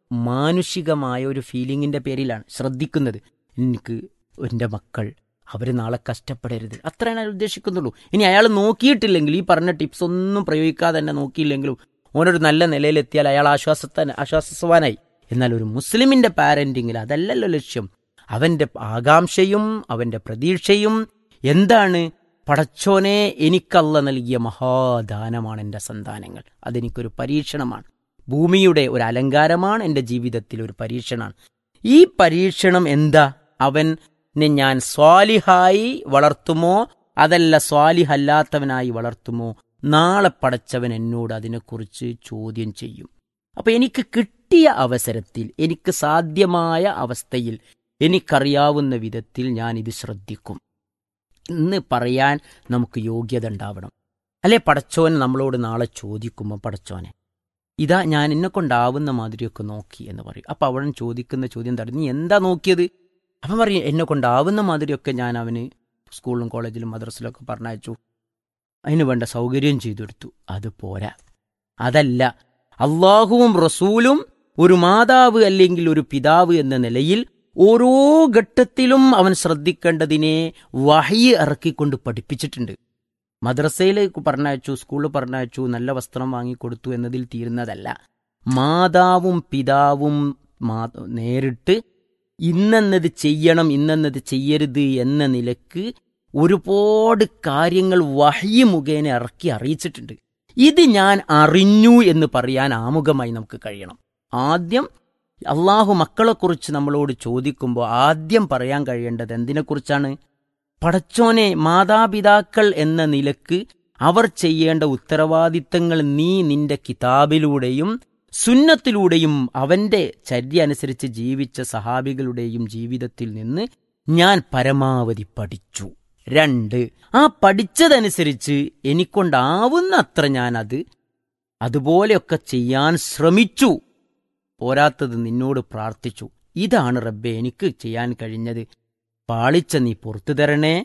മാനുഷികമായ ഒരു ഫീലിംഗിന്റെ പേരിലാണ് ശ്രദ്ധിക്കുന്നത് എനിക്ക് എൻ്റെ മക്കൾ അവർ നാളെ കഷ്ടപ്പെടരുത് അത്രയാണ് അയാൾ ഉദ്ദേശിക്കുന്നുള്ളൂ ഇനി അയാൾ നോക്കിയിട്ടില്ലെങ്കിൽ ഈ പറഞ്ഞ ടിപ്സ് ഒന്നും പ്രയോഗിക്കാതെ തന്നെ നോക്കിയില്ലെങ്കിലും ഓനൊരു നല്ല നിലയിലെത്തിയാൽ അയാൾ ആശ്വാസത്താൻ ആശ്വാസവാനായി എന്നാൽ ഒരു മുസ്ലിമിന്റെ പാരന്റിങ്ങിൽ അതല്ലല്ലോ ലക്ഷ്യം അവന്റെ ആകാംക്ഷയും അവന്റെ പ്രതീക്ഷയും എന്താണ് പടച്ചോനെ എനിക്കല്ല നൽകിയ മഹാദാനമാണ് എൻ്റെ സന്താനങ്ങൾ അതെനിക്കൊരു പരീക്ഷണമാണ് ഭൂമിയുടെ ഒരു അലങ്കാരമാണ് എൻ്റെ ജീവിതത്തിൽ ഒരു പരീക്ഷണമാണ് ഈ പരീക്ഷണം എന്താ അവനെ ഞാൻ സ്വാലിഹായി വളർത്തുമോ അതല്ല സ്വാലിഹല്ലാത്തവനായി വളർത്തുമോ നാളെ പടച്ചവൻ എന്നോട് അതിനെക്കുറിച്ച് ചോദ്യം ചെയ്യും അപ്പൊ എനിക്ക് കിട്ടിയ അവസരത്തിൽ എനിക്ക് സാധ്യമായ അവസ്ഥയിൽ എനിക്കറിയാവുന്ന വിധത്തിൽ ഞാൻ ഇത് ശ്രദ്ധിക്കും എന്ന് പറയാൻ നമുക്ക് യോഗ്യത ഉണ്ടാവണം അല്ലെ പടച്ചോൻ നമ്മളോട് നാളെ ചോദിക്കുമ്പോൾ പടച്ചോനെ ഇതാ ഞാൻ എന്നെ കൊണ്ടാവുന്ന മാതിരിയൊക്കെ നോക്കി എന്ന് പറയും അപ്പൊ അവൻ ചോദിക്കുന്ന ചോദ്യം തടഞ്ഞ് നീ എന്താ നോക്കിയത് അവൻ പറയും എന്നെ കൊണ്ടാവുന്ന മാതിരിയൊക്കെ ഞാൻ അവന് സ്കൂളിലും കോളേജിലും മദ്രസിലൊക്കെ പറഞ്ഞയച്ചു അതിന് വേണ്ട സൗകര്യം ചെയ്തെടുത്തു അത് പോരാ അതല്ല അള്ളാഹുവും റസൂലും ഒരു മാതാവ് അല്ലെങ്കിൽ ഒരു പിതാവ് എന്ന നിലയിൽ ഓരോ ഘട്ടത്തിലും അവൻ ശ്രദ്ധിക്കേണ്ടതിനെ വഹി ഇറക്കിക്കൊണ്ട് പഠിപ്പിച്ചിട്ടുണ്ട് മദ്രസയിലേക്ക് പറഞ്ഞയച്ചു സ്കൂളിൽ പറഞ്ഞയച്ചു നല്ല വസ്ത്രം വാങ്ങിക്കൊടുത്തു എന്നതിൽ തീരുന്നതല്ല മാതാവും പിതാവും മാ- നേരിട്ട് ഇന്നെന്നത് ചെയ്യണം ഇന്നെന്നത് ചെയ്യരുത് എന്ന നിലക്ക് ഒരുപാട് കാര്യങ്ങൾ വഹി മുഖേന ഇറക്കി അറിയിച്ചിട്ടുണ്ട് ഇത് ഞാൻ അറിഞ്ഞു എന്ന് പറയാൻ ആമുഖമായി നമുക്ക് കഴിയണം ആദ്യം അള്ളാഹു മക്കളെക്കുറിച്ച് നമ്മളോട് ചോദിക്കുമ്പോൾ ആദ്യം പറയാൻ കഴിയേണ്ടത് എന്തിനെക്കുറിച്ചാണ് പടച്ചോനെ മാതാപിതാക്കൾ എന്ന നിലക്ക് അവർ ചെയ്യേണ്ട ഉത്തരവാദിത്തങ്ങൾ നീ നിന്റെ കിതാബിലൂടെയും സുന്നത്തിലൂടെയും അവന്റെ ചര്യ അനുസരിച്ച് ജീവിച്ച സഹാബികളുടെയും ജീവിതത്തിൽ നിന്ന് ഞാൻ പരമാവധി പഠിച്ചു രണ്ട് ആ പഠിച്ചതനുസരിച്ച് എനിക്കൊണ്ടാവുന്ന അത്ര ഞാൻ അത് അതുപോലെയൊക്കെ ചെയ്യാൻ ശ്രമിച്ചു പോരാത്തത് നിന്നോട് പ്രാർത്ഥിച്ചു ഇതാണ് റബ്ബെ എനിക്ക് ചെയ്യാൻ കഴിഞ്ഞത് പാളിച്ച നീ പുറത്തു തരണേ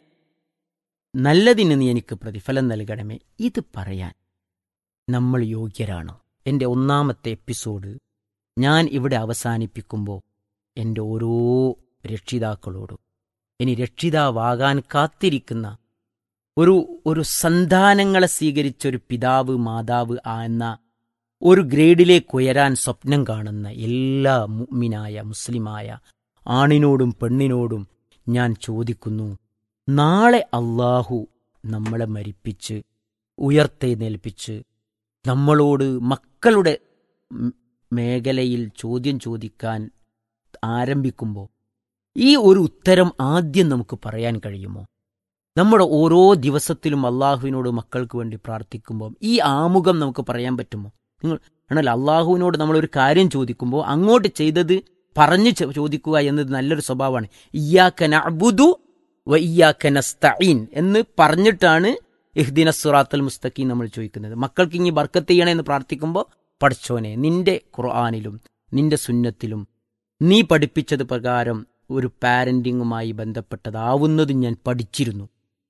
നല്ലതിന് നീ എനിക്ക് പ്രതിഫലം നൽകണമേ ഇത് പറയാൻ നമ്മൾ യോഗ്യരാണോ എൻ്റെ ഒന്നാമത്തെ എപ്പിസോഡ് ഞാൻ ഇവിടെ അവസാനിപ്പിക്കുമ്പോൾ എൻ്റെ ഓരോ രക്ഷിതാക്കളോടും ഇനി രക്ഷിതാവാകാൻ കാത്തിരിക്കുന്ന ഒരു ഒരു സന്താനങ്ങളെ സ്വീകരിച്ച ഒരു പിതാവ് മാതാവ് ആ എന്ന ഒരു ഗ്രേഡിലേക്ക് ഉയരാൻ സ്വപ്നം കാണുന്ന എല്ലാ മുഅ്മിനായ മുസ്ലിമായ ആണിനോടും പെണ്ണിനോടും ഞാൻ ചോദിക്കുന്നു നാളെ അള്ളാഹു നമ്മളെ മരിപ്പിച്ച് ഉയർത്തെഴുന്നേൽപ്പിച്ച് നമ്മളോട് മക്കളുടെ ഉം മേഖലയിൽ ചോദ്യം ചോദിക്കാൻ ആരംഭിക്കുമ്പോൾ ഈ ഒരു ഉത്തരം ആദ്യം നമുക്ക് പറയാൻ കഴിയുമോ നമ്മുടെ ഓരോ ദിവസത്തിലും അള്ളാഹുവിനോട് മക്കൾക്ക് വേണ്ടി പ്രാർത്ഥിക്കുമ്പോൾ ഈ ആമുഖം നമുക്ക് പറയാൻ പറ്റുമോ നിങ്ങൾ ആണല്ലോ അള്ളാഹുവിനോട് നമ്മൾ ഒരു കാര്യം ചോദിക്കുമ്പോൾ അങ്ങോട്ട് ചെയ്തത് പറഞ്ഞു ചോ- ചോദിക്കുക എന്നത് നല്ലൊരു സ്വഭാവമാണ് ഇയ്യാക്ക നഅ്ബുദു വ ഇയ്യാക്ക നസ്തഈൻ എന്ന് പറഞ്ഞിട്ടാണ് ഇഹ്ദിന സുറാത്തൽ മുസ്തഖീം നമ്മൾ ചോദിക്കുന്നത് മക്കൾക്ക് ഇനി ബർക്കത്ത് ചെയ്യണേ എന്ന് പ്രാർത്ഥിക്കുമ്പോൾ പഠിച്ചോനെ നിന്റെ ഖുർആാനിലും നിന്റെ സുന്നത്തിലും നീ പഠിപ്പിച്ചത് പ്രകാരം ഒരു പാരന്റിങ്ങുമായി ബന്ധപ്പെട്ടതാവുന്നതും ഞാൻ പഠിച്ചിരുന്നു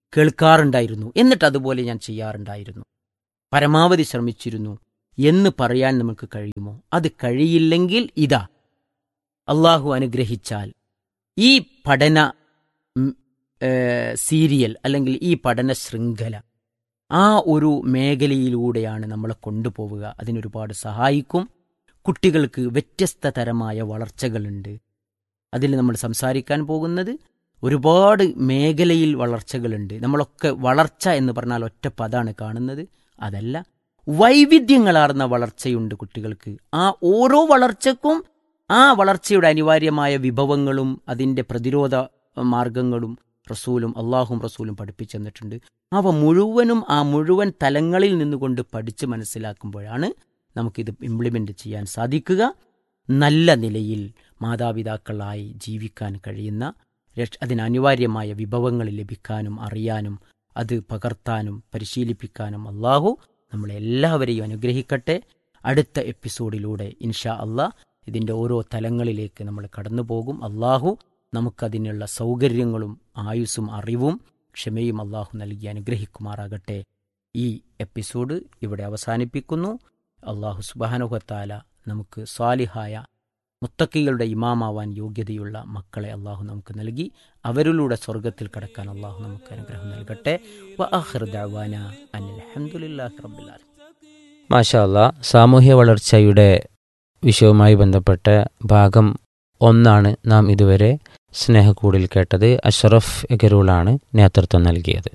കേൾക്കാറുണ്ടായിരുന്നു എന്നിട്ട് അതുപോലെ ഞാൻ ചെയ്യാറുണ്ടായിരുന്നു പരമാവധി ശ്രമിച്ചിരുന്നു എന്ന് പറയാൻ നമുക്ക് കഴിയുമോ അത് കഴിയില്ലെങ്കിൽ ഇതാ അള്ളാഹു അനുഗ്രഹിച്ചാൽ ഈ പഠന ഉം, ഏ, സീരിയൽ അല്ലെങ്കിൽ ഈ പഠന ശൃംഖല ആ ഒരു മേഖലയിലൂടെയാണ് നമ്മളെ കൊണ്ടുപോവുക അതിനൊരുപാട് സഹായിക്കും കുട്ടികൾക്ക് വ്യത്യസ്ത തരമായ വളർച്ചകളുണ്ട് അതിൽ നമ്മൾ സംസാരിക്കാൻ പോകുന്നത് ഒരുപാട് മേഖലയിൽ വളർച്ചകളുണ്ട് നമ്മളൊക്കെ വളർച്ച എന്ന് പറഞ്ഞാൽ ഒറ്റ പദാണ് കാണുന്നത് അതല്ല വൈവിധ്യങ്ങളാർന്ന വളർച്ചയുണ്ട് കുട്ടികൾക്ക് ആ ഓരോ വളർച്ചക്കും ആ വളർച്ചയുടെ അനിവാര്യമായ വിഭവങ്ങളും അതിൻ്റെ പ്രതിരോധ മാർഗങ്ങളും റസൂലും അള്ളാഹും റസൂലും പഠിപ്പിച്ചു തന്നിട്ടുണ്ട് അവ മുഴുവനും ആ മുഴുവൻ തലങ്ങളിൽ നിന്നുകൊണ്ട് പഠിച്ച് മനസ്സിലാക്കുമ്പോഴാണ് നമുക്കിത് ഇംപ്ലിമെൻ്റ് ചെയ്യാൻ സാധിക്കുക നല്ല നിലയിൽ മാതാപിതാക്കളായി ജീവിക്കാൻ കഴിയുന്ന രക്ഷ- അതിന് അനിവാര്യമായ വിഭവങ്ങൾ ലഭിക്കാനും അറിയാനും അത് പകർത്താനും പരിശീലിപ്പിക്കാനും അള്ളാഹു നമ്മളെല്ലാവരെയും അനുഗ്രഹിക്കട്ടെ അടുത്ത എപ്പിസോഡിലൂടെ ഇൻഷാ അള്ളാഹ് ഇതിൻ്റെ ഓരോ തലങ്ങളിലേക്ക് നമ്മൾ കടന്നു പോകും അള്ളാഹു നമുക്കതിനുള്ള സൗകര്യങ്ങളും ആയുസ്സും അറിവും ക്ഷമയും അള്ളാഹു നൽകി അനുഗ്രഹിക്കുമാറാകട്ടെ ഈ എപ്പിസോഡ് ഇവിടെ അവസാനിപ്പിക്കുന്നു അള്ളാഹു സുബാനുഹത്താല നമുക്ക് സ്വാലിഹായ മുത്തക്കികളുടെ ഇമാമാവാൻ യോഗ്യതയുള്ള മക്കളെ അള്ളാഹു നമുക്ക് നൽകി അവരിലൂടെ സ്വർഗത്തിൽ കടക്കാൻ അള്ളാഹു നമുക്ക് അനുഗ്രഹം നൽകട്ടെ വ ആഖിറു ദഅ്വാന അനിൽ ഹംദുലില്ലാഹി റബ്ബിൽ ആലമീൻ മാഷാ അല്ലാ സാമൂഹ്യ വളർച്ചയുടെ വിഷയവുമായി ബന്ധപ്പെട്ട ഭാഗം ഒന്നാണ് നാം ഇതുവരെ സ്നേഹക്കൂടിൽ കേട്ടത് അഷറഫ് എഗരൂളാണ് നേതൃത്വം നൽകിയത്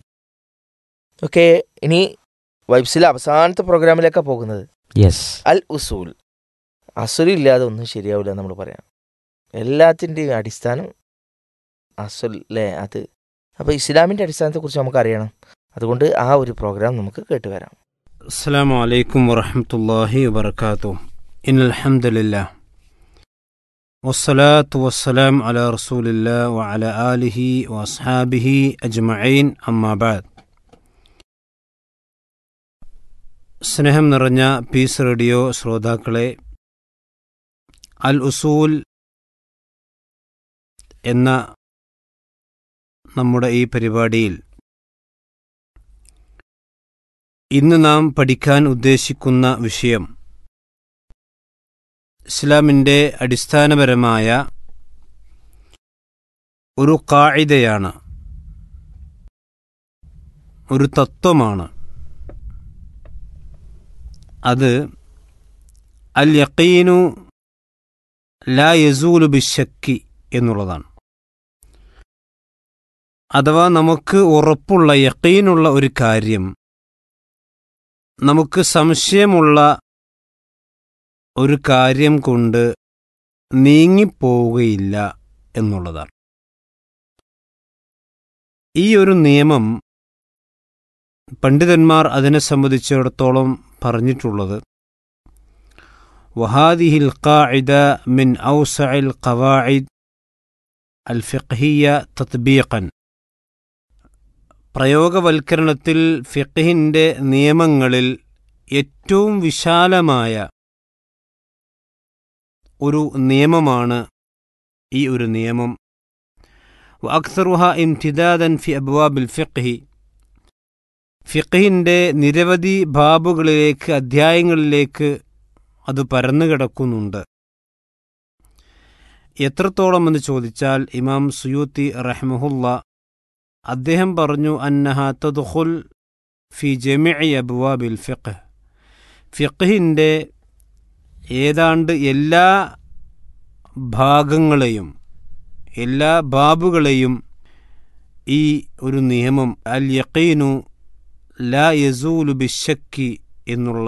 ഓക്കെ ഇനി വൈബ്സിലെ അവസാനത്തെ പ്രോഗ്രാമിലേക്കാണ് പോകുന്നത് യെസ് അൽ ഉസൂൽ അസുലില്ലാതെ ഒന്നും ശരിയാവില്ല നമ്മൾ പറയാം എല്ലാത്തിൻ്റെയും അടിസ്ഥാനം അസുൽ അല്ലേ അത് അപ്പോൾ ഇസ്ലാമിൻ്റെ അടിസ്ഥാനത്തെക്കുറിച്ച് നമുക്ക് അറിയണം അതുകൊണ്ട് ആ ഒരു പ്രോഗ്രാം നമുക്ക് കേട്ടുവരാം السلام عليكم ورحمة الله وبركاته إن الحمد لله والصلاة والسلام على رسول الله وعلى آله وأصحابه أجمعين أما بعد സ്നേഹം നിറഞ്ഞ പീസ് റേഡിയോ ശ്രോതാക്കളെ അൽ ഉസൂൽ എന്ന നമ്മുടെ ഈ പരിപാടിയിൽ ഇന്ന് നാം പഠിക്കാൻ ഉദ്ദേശിക്കുന്ന വിഷയം ഇസ്ലാമിൻ്റെ അടിസ്ഥാനപരമായ ഒരു കായികയാണ് ഒരു തത്വമാണ് അത് അൽ യക്കീനു ലാ യസൂലു ബിശക്കി എന്നുള്ളതാണ് അഥവാ നമുക്ക് ഉറപ്പുള്ള യക്കീനുള്ള ഒരു കാര്യം നമുക്ക് സംശയമുള്ള ഒരു കാര്യം കൊണ്ട് നീങ്ങിപ്പോവുകയില്ല എന്നുള്ളതാണ് ഈ ഒരു നിയമം പണ്ഡിതന്മാർ അതിനെ സംബന്ധിച്ചിടത്തോളം പറഞ്ഞിട്ടുള്ളത് വഹാദിഹിൽ ഖാഇദ മിൻ ഔസഇൽ ഖവാഇദ് അൽ ഫിഖ്ഹിയ തത്ബീഖൻ പ്രയോഗവൽക്കരണത്തിൽ ഫിഖിൻ്റെ നിയമങ്ങളിൽ ഏറ്റവും വിശാലമായ ഒരു നിയമമാണ് ഈ ഒരു നിയമം അക്സറുഹ ഇംതിദാദൻ ഫി അബ്വാബിൽ ഫിഖ്ഹി ഫിഖിൻ്റെ നിരവധി ബാബുകളിലേക്ക് അധ്യായങ്ങളിലേക്ക് അത് പരന്നു കിടക്കുന്നുണ്ട് എത്രത്തോളം എന്ന് ചോദിച്ചാൽ ഇമാം സുയൂത്തി റഹ്മഹുല്ല അദ്ദേഹം പറഞ്ഞു അന്നഹ തദ്ഖുൽ ഫി ജമിഇ അബ്വാബിൽ ഫിഖ് ഫിഖിൻ്റെ ഏതാണ്ട് എല്ലാ ഭാഗങ്ങളെയും എല്ലാ ബാബുകളെയും ഈ ഒരു നിയമം അൽ യഖീനു ലാ യസൂലു ബിശക്കി എന്നുള്ള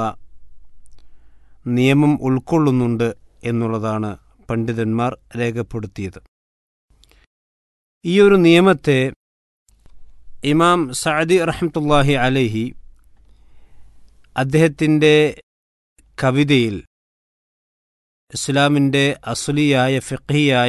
നിയമം ഉൾക്കൊള്ളുന്നുണ്ട് എന്നുള്ളതാണ് പണ്ഡിതന്മാർ രേഖപ്പെടുത്തിയത് ഈ ഒരു നിയമത്തെ ഇമാം സഅദി റഹ്മത്തുല്ലാഹി അലൈഹി അദ്ദേഹത്തിൻ്റെ കവിതയിൽ ഇസ്ലാമിൻ്റെ അസുലിയായ ഫിഖിയായ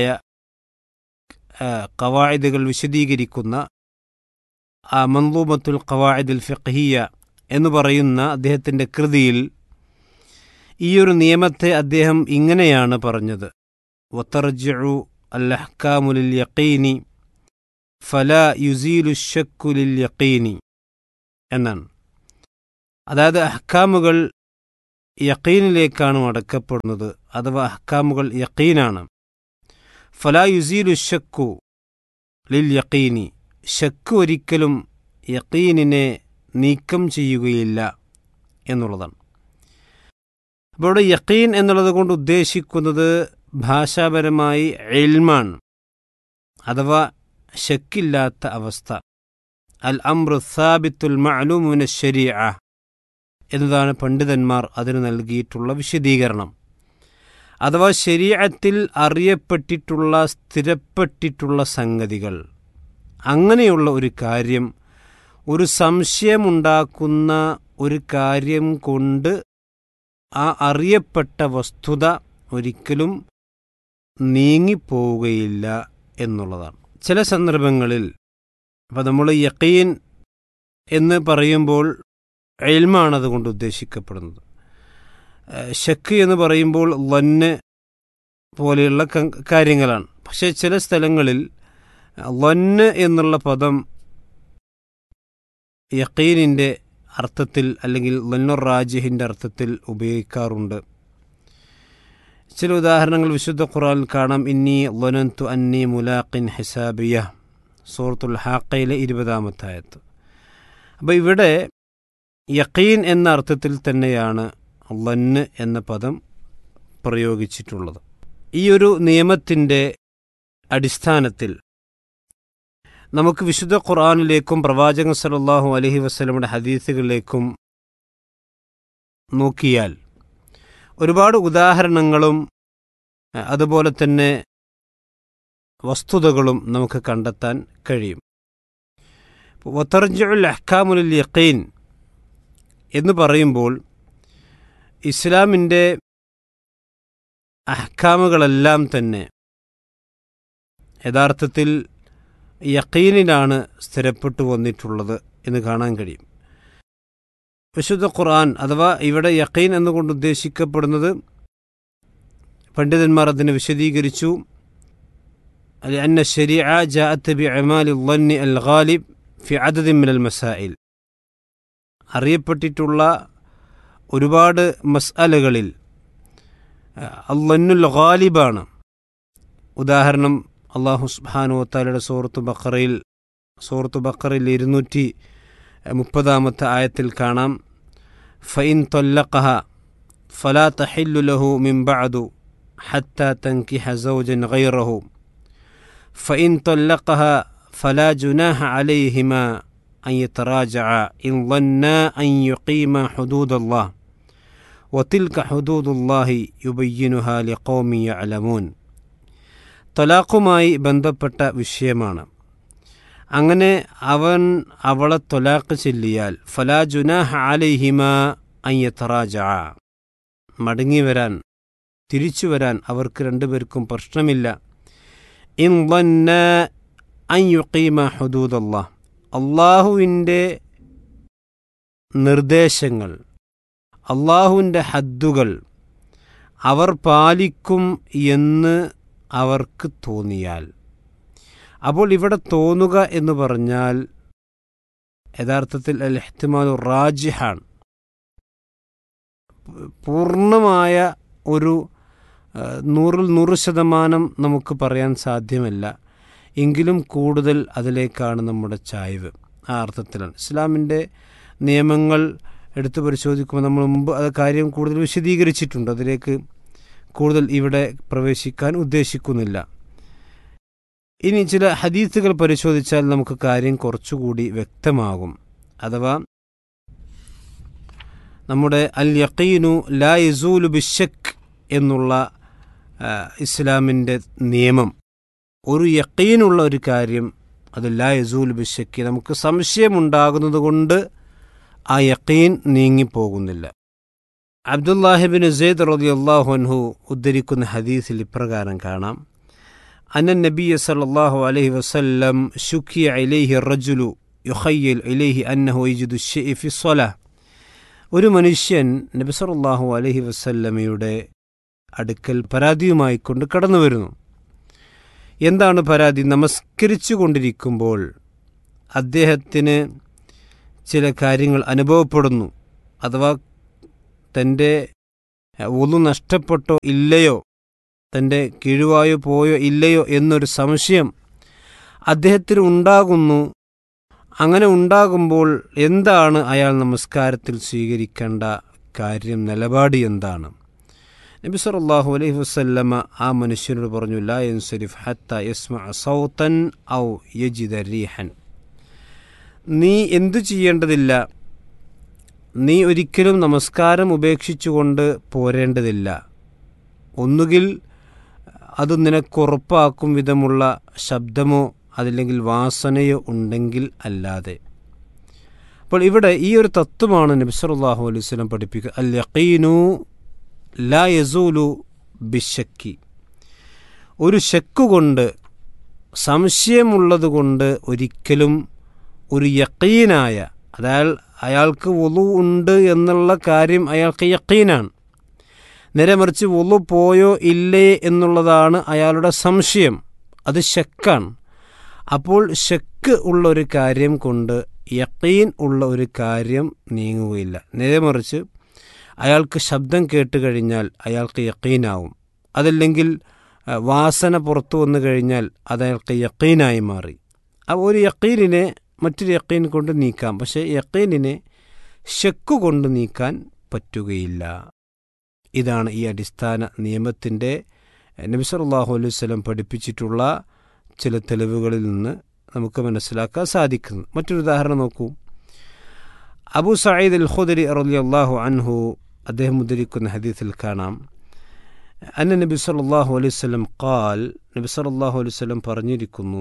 കവായിദുകൾ വിശദീകരിക്കുന്ന ആ മന്ലൂമത്തുൽ ഖവായിദുൽ ഫിഖ്ഹിയ എന്ന് പറയുന്ന അദ്ദേഹത്തിൻ്റെ കൃതിയിൽ ഈ ഒരു നിയമത്തെ അദ്ദേഹം ഇങ്ങനെയാണ് പറഞ്ഞത് വത്തർജു അൽ അഹ്കാമുലിൽ യഖീനി ഫല യുസീലു ഷക്കുലിൽ യക്കീനി എന്നാണ് അതായത് അഹ്കാമുകൾ യക്കീനിലേക്കാണ് മടക്കപ്പെടുന്നത് അഥവാ അഹ്കാമുകൾ യക്കീനാണ് ഫല യുസീലു ഷക്കു ലിൽ യക്കീനി ഷക്ക് ഒരിക്കലും യക്കീനിനെ നീക്കം ചെയ്യുകയില്ല എന്നുള്ളതാണ് അപ്പോൾ ഇവിടെ യക്കീൻ എന്നുള്ളത് കൊണ്ട് ഉദ്ദേശിക്കുന്നത് ഭാഷാപരമായി എൽമാണ് അഥവാ ഷക്കില്ലാത്ത അവസ്ഥ അൽ അമ്രു സാബിത്തുൽ മഅലൂമുന ശരിയ എന്നതാണ് പണ്ഡിതന്മാർ അതിന് നൽകിയിട്ടുള്ള വിശദീകരണം അഥവാ ശരീരത്തിൽ അറിയപ്പെട്ടിട്ടുള്ള സ്ഥിരപ്പെട്ടിട്ടുള്ള സംഗതികൾ അങ്ങനെയുള്ള ഒരു കാര്യം ഒരു സംശയമുണ്ടാക്കുന്ന ഒരു കാര്യം കൊണ്ട് ആ അറിയപ്പെട്ട വസ്തുത ഒരിക്കലും നീങ്ങിപ്പോവുകയില്ല എന്നുള്ളതാണ് ചില സന്ദർഭങ്ങളിൽ അപ്പോൾ നമ്മൾ യക്കീൻ എന്ന് പറയുമ്പോൾ എൽമാണ് അതുകൊണ്ട് ഉദ്ദേശിക്കപ്പെടുന്നത് ഷക്ക് എന്ന് പറയുമ്പോൾ ലന്ന് പോലെയുള്ള കാര്യങ്ങളാണ് പക്ഷേ ചില സ്ഥലങ്ങളിൽ ലന്ന് എന്നുള്ള പദം യക്കീനിൻ്റെ അർത്ഥത്തിൽ അല്ലെങ്കിൽ ലന്നുർ റാജിഹിൻ്റെ അർത്ഥത്തിൽ ഉപയോഗിക്കാറുണ്ട് ചില ഉദാഹരണങ്ങൾ വിശുദ്ധ ഖുറാനിൽ കാണാം ഇന്നി ലൊനന്തു അന്നി മുലാഖിൻ ഹിസാബിയ സൂറത്തുൽ ഹാക്കയിലെ ഇരുപതാമത്തായത്ത് അപ്പോൾ ഇവിടെ യക്കീൻ എന്ന അർത്ഥത്തിൽ തന്നെയാണ് ലന്ന് എന്ന പദം പ്രയോഗിച്ചിട്ടുള്ളത് ഈ ഒരു നിയമത്തിൻ്റെ അടിസ്ഥാനത്തിൽ നമുക്ക് വിശുദ്ധ ഖുർആാനിലേക്കും പ്രവാചകൻ സലല്ലാഹു അലഹി വസ്ലമിയുടെ ഹദീസുകളിലേക്കും നോക്കിയാൽ ഒരുപാട് ഉദാഹരണങ്ങളും അതുപോലെ തന്നെ വസ്തുതകളും നമുക്ക് കണ്ടെത്താൻ കഴിയും വത്തർജുൽ അഹ്കാമുൽ യക്കീൻ എന്ന് പറയുമ്പോൾ ഇസ്ലാമിൻ്റെ അഹ്കാമുകളെല്ലാം തന്നെ യഥാർത്ഥത്തിൽ യക്കീനിലാണ് സ്ഥിരപ്പെട്ടു വന്നിട്ടുള്ളത് എന്ന് കാണാൻ കഴിയും വിശുദ്ധ ഖുർആൻ അഥവാ ഇവിടെ യക്കീൻ എന്നുകൊണ്ട് ഉദ്ദേശിക്കപ്പെടുന്നത് പണ്ഡിതന്മാർ അതിനെ വിശദീകരിച്ചു അന്ന ശരിയ ജാഅത്ത് ബി അമാലി ളന്നി അൽ ഗാലിബ് ഫി അദദി മിനൽ മസായിൽ അറിയപ്പെട്ടിട്ടുള്ള ഒരുപാട് മസ്അലകളിൽ അള്ളന്നുൽ ഗാലിബാണ് ഉദാഹരണം അള്ളാഹു സുബ്ഹാനു താലയുടെ സൂറത്ത് ബക്കറയിൽ സൂറത്ത് ബക്കറയിൽ ഇരുന്നൂറ്റി മുപ്പതാമത്തെ ആയത്തിൽ കാണാം ഫൈൻ തൊല്ലഖഹ ഫലാ തഹില്ലു ലഹു മിൻ ബഅദു حتى تنكح زوجا غيره فإن طلقها فلا جناح عليهما أن يتراجعا إن ظنا أن يقيما حدود الله وتلك حدود الله يبينها لقوم يعلمون തൊലാഖുമായി ബന്ധപ്പെട്ട വിഷയമാണ് അങ്ങനെ അവൻ അവളെ തൊലാഖ് ചെല്ലിയാൽ ഫലാ ജുനാഹ അലൈഹിമ അയ്യത്തറാജ മടങ്ങി വരാൻ തിരിച്ചു വരാൻ അവർക്ക് രണ്ടുപേർക്കും പ്രശ്നമില്ല ഇൻ അയ്യുക്കീമ ഹുദൂദല്ലാ അള്ളാഹുവിൻ്റെ നിർദ്ദേശങ്ങൾ അള്ളാഹുവിൻ്റെ ഹദ്ദുകൾ അവർ പാലിക്കും എന്ന് അവർക്ക് തോന്നിയാൽ അപ്പോൾ ഇവിടെ തോന്നുക എന്ന് പറഞ്ഞാൽ യഥാർത്ഥത്തിൽ അൽ എഹ്തിമാലു റാജിഹാണ് പൂർണ്ണമായ ഒരു നൂറിൽ നൂറ് ശതമാനം നമുക്ക് പറയാൻ സാധ്യമല്ല എങ്കിലും കൂടുതൽ അതിലേക്കാണ് നമ്മുടെ ചായ്വ് ആ അർത്ഥത്തിലാണ് ഇസ്ലാമിൻ്റെ നിയമങ്ങൾ എടുത്തു പരിശോധിക്കുമ്പോൾ നമ്മൾ മുമ്പ് അത് കാര്യം കൂടുതൽ വിശദീകരിച്ചിട്ടുണ്ട് അതിലേക്ക് കൂടുതൽ ഇവിടെ പ്രവേശിക്കാൻ ഉദ്ദേശിക്കുന്നില്ല ഇനി ചില ഹദീസുകൾ പരിശോധിച്ചാൽ നമുക്ക് കാര്യം കുറച്ചുകൂടി വ്യക്തമാകും അഥവാ നമ്മുടെ അൽ യക്കീനു ലാ യസൂലു ബിഷക്ക് എന്നുള്ള ഇസ്ലാമിൻ്റെ നിയമം ഒരു യക്കീനുള്ള ഒരു കാര്യം അത് ലാ യസൂൽ ബിഷക്ക് നമുക്ക് സംശയമുണ്ടാകുന്നത് കൊണ്ട് ആ യക്കീൻ നീങ്ങിപ്പോകുന്നില്ല അബ്ദുല്ലാഹിബിൻ സെയ്ദ് റതി അള്ളാഹുൻഹു ഉദ്ധരിക്കുന്ന ഹദീസിൽ ഇപ്രകാരം കാണാം അന്ന നബിയ സല്ലല്ലാഹു അലൈഹി വസല്ലം ഷുഖിയ ഇലൈഹി റജുലു യുഖയ്യൽ ഇലൈഹി അന്നഹു യജിദു ഷൈഇ ഫി സ്വലാ ഒരു മനുഷ്യൻ നബി സല്ലല്ലാഹു അലൈഹി വസല്ലമയുടെ അടുക്കൽ പരാതിയുമായി കൊണ്ട് കടന്നു വരുന്നു എന്താണ് പരാതി നമസ്കരിച്ചു കൊണ്ടിരിക്കുമ്പോൾ അദ്ദേഹത്തിന് ചില കാര്യങ്ങൾ അനുഭവപ്പെടുന്നു അഥവാ തൻ്റെ ഒന്നു നഷ്ടപ്പെട്ടോ ഇല്ലയോ തൻ്റെ കിഴുവായോ പോയോ ഇല്ലയോ എന്നൊരു സംശയം അദ്ദേഹത്തിന് ഉണ്ടാകുന്നു അങ്ങനെ ഉണ്ടാകുമ്പോൾ എന്താണ് അയാൾ നമസ്കാരത്തിൽ സ്വീകരിക്കേണ്ട കാര്യം നിലപാട് എന്താണ് നബി സല്ലല്ലാഹു അലൈഹി വസല്ലമ ആ മനുഷ്യനോട് പറഞ്ഞു ലാ യൻസരിഫ് ഹത്ത യസ്മ സൗതൻ ഔ യജിദ റീഹൻ നീ എന്തു ചെയ്യേണ്ടതില്ല നീ ഒരിക്കലും നമസ്കാരം ഉപേക്ഷിച്ചുകൊണ്ട് പോരേണ്ടതില്ല ഒന്നുകിൽ അത് നിനക്കുറപ്പാക്കും വിധമുള്ള ശബ്ദമോ അതല്ലെങ്കിൽ വാസനയോ ഉണ്ടെങ്കിൽ അല്ലാതെ അപ്പോൾ ഇവിടെ ഈ ഒരു തത്വമാണ് നബി സല്ലല്ലാഹു അലൈഹി വസല്ലം പഠിപ്പിക്കുക അൽ യഖീനു ലാ യസൂലു ബിഷക്കി ഒരു ശക്ക് കൊണ്ട് സംശയമുള്ളത് കൊണ്ട് ഒരിക്കലും ഒരു യക്കീനായ അതായത് അയാൾക്ക് ഒലു ഉണ്ട് എന്നുള്ള കാര്യം അയാൾക്ക് യക്കീനാണ് നേരെ മറിച്ച് ഒലു പോയോ ഇല്ലേ എന്നുള്ളതാണ് അയാളുടെ സംശയം അത് ശക്കാണ് അപ്പോൾ ശക്ക് ഉള്ള ഒരു കാര്യം കൊണ്ട് യക്കീൻ ഉള്ള ഒരു കാര്യം നീങ്ങുകയില്ല നേരെ മറിച്ച് അയാൾക്ക് ശബ്ദം കേട്ട് കഴിഞ്ഞാൽ അയാൾക്ക് യക്കീനാവും അതല്ലെങ്കിൽ അഹ്, വാസന പുറത്തു വന്നു കഴിഞ്ഞാൽ അത് അയാൾക്ക് യക്കീനായി മാറി ആ ഒരു യക്കീനിനെ മറ്റൊരു യക്കീൻ കൊണ്ട് നീക്കാം പക്ഷേ യക്കീനിനെ ശക്ക് കൊണ്ട് നീക്കാൻ പറ്റുകയില്ല ഇതാണ് ഈ അടിസ്ഥാന നിയമത്തിൻ്റെ നബിസല്ലാഹു അലൈഹി വസല്ലം പഠിപ്പിച്ചിട്ടുള്ള ചില തെളിവുകളിൽ നിന്ന് നമുക്ക് മനസ്സിലാക്കാൻ സാധിക്കുന്നത് മറ്റൊരു ഉദാഹരണം നോക്കൂ അബു സയ്യിദ് അൽ ഖുദരി റളിയല്ലാഹു അൻഹു അദ്ദേഹം ഉദ്ധരിക്കുന്ന ഹദീസിൽ കാണാം അന്ന നബി സല്ലല്ലാഹു അലൈഹി വസല്ലം ഖാൽ നബി സല്ലല്ലാഹു അലൈഹി വസല്ലം പറഞ്ഞിരിക്കുന്നു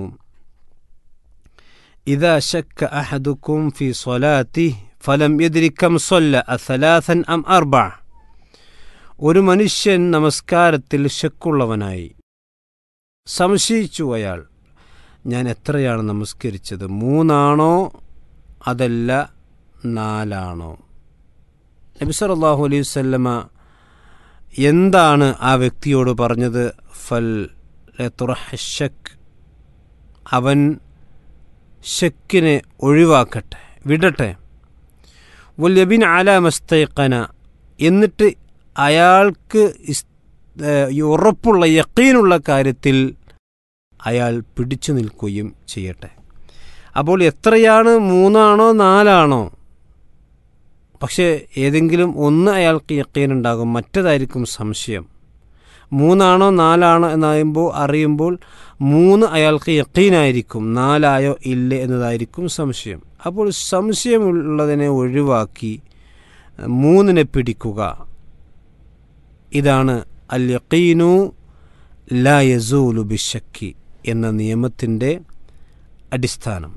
إذا شك أحدكم في صلاته فلم يدري كم صلى أثلاثا أم أربع ഒരു മനുഷ്യൻ നമസ്കാരത്തിൽ ശക്കുള്ളവനായി സംശയിച്ചു അയാൾ ഞാൻ എത്രയാണ് നമസ്കരിച്ചത് മൂന്നാണോ അതല്ല നാലാണോ നബി സല്ലല്ലാഹു അലൈഹി വസല്ലമ എന്താണ് ആ വ്യക്തിയോട് പറഞ്ഞത് ഫൽ ഷക്ക് അവൻ ഷക്കിനെ ഒഴിവാക്കട്ടെ വിടട്ടെ വല്യബിൻ ആലാമസ്തൈക്കന എന്നിട്ട് അയാൾക്ക് ഇസ്- ഏഹ് ഈ ഉറപ്പുള്ള യക്കീനുള്ള കാര്യത്തിൽ അയാൾ പിടിച്ചു നിൽക്കുകയും ചെയ്യട്ടെ അപ്പോൾ എത്രയാണ് മൂന്നാണോ നാലാണോ പക്ഷേ ഏതെങ്കിലും ഒന്ന് അയാൾക്ക് യക്കീനുണ്ടാകും മറ്റേതായിരിക്കും സംശയം മൂന്നാണോ നാലാണോ എന്നറിയുമ്പോൾ അറിയുമ്പോൾ മൂന്ന് അയാൾക്ക് യക്കീനായിരിക്കും നാലായോ ഇല്ലേ എന്നതായിരിക്കും സംശയം അപ്പോൾ സംശയമുള്ളതിനെ ഒഴിവാക്കി മൂന്നിനെ പിടിക്കുക ഇതാണ് അൽ യക്കീനു ലാ യസൂലു ബിഷക്കി എന്ന നിയമത്തിൻ്റെ അടിസ്ഥാനം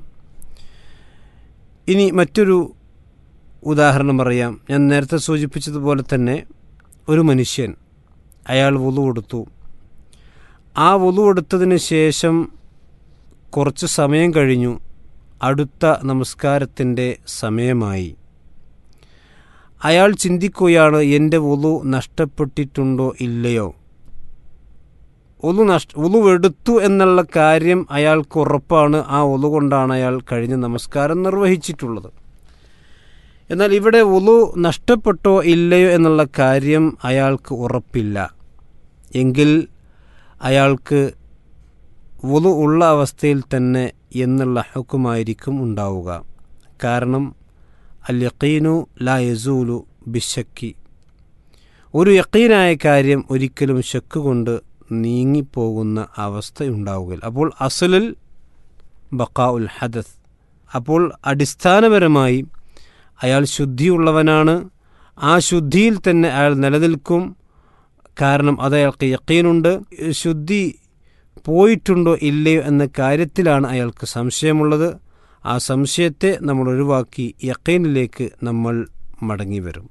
ഇനി മറ്റൊരു ഉദാഹരണം പറയാം ഞാൻ നേരത്തെ സൂചിപ്പിച്ചതുപോലെ തന്നെ ഒരു മനുഷ്യൻ അയാൾ വുളു കൊടുത്തു ആ വുളു എടുത്തതിന് ശേഷം കുറച്ച് സമയം കഴിഞ്ഞു അടുത്ത നമസ്കാരത്തിൻ്റെ സമയമായി അയാൾ ചിന്തിക്കുകയാണ് എൻ്റെ വുളു നഷ്ടപ്പെട്ടിട്ടുണ്ടോ ഇല്ലയോ ഒലു നഷ്ട ഒലു എടുത്തു എന്നുള്ള കാര്യം അയാൾക്ക് ഉറപ്പാണ് ആ ഒലു കൊണ്ടാണ് അയാൾ കഴിഞ്ഞ നമസ്കാരം നിർവഹിച്ചിട്ടുള്ളത് എന്നാൽ ഇവിടെ ഒലു നഷ്ടപ്പെട്ടോ ഇല്ലയോ എന്നുള്ള കാര്യം അയാൾക്ക് ഉറപ്പില്ല എങ്കിൽ അയാൾക്ക് വുളു ഉള്ള അവസ്ഥയിൽ തന്നെ എന്നുള്ള ഹുക്കുമായിരിക്കും ഉണ്ടാവുക കാരണം അൽ യക്കീനു ലാ യസൂലു ബിഷക്കി ഒരു യക്കീനായ കാര്യം ഒരിക്കലും ശക്ക് കൊണ്ട് നീങ്ങിപ്പോകുന്ന അവസ്ഥയുണ്ടാവുകയില്ല അപ്പോൾ അസലുൽ ബക്കാ ഉൽ ഹദസ് അപ്പോൾ അടിസ്ഥാനപരമായി അയാൾ ശുദ്ധിയുള്ളവനാണ് ആ ശുദ്ധിയിൽ തന്നെ അയാൾ നിലനിൽക്കും കാരണം അത് അയാൾക്ക് യക്കീനുണ്ട് ശുദ്ധി പോയിട്ടുണ്ടോ ഇല്ലയോ എന്ന കാര്യത്തിലാണ് അയാൾക്ക് സംശയമുള്ളത് ആ സംശയത്തെ നമ്മൾ ഒഴിവാക്കി യക്കീനിലേക്ക് നമ്മൾ മടങ്ങി വരും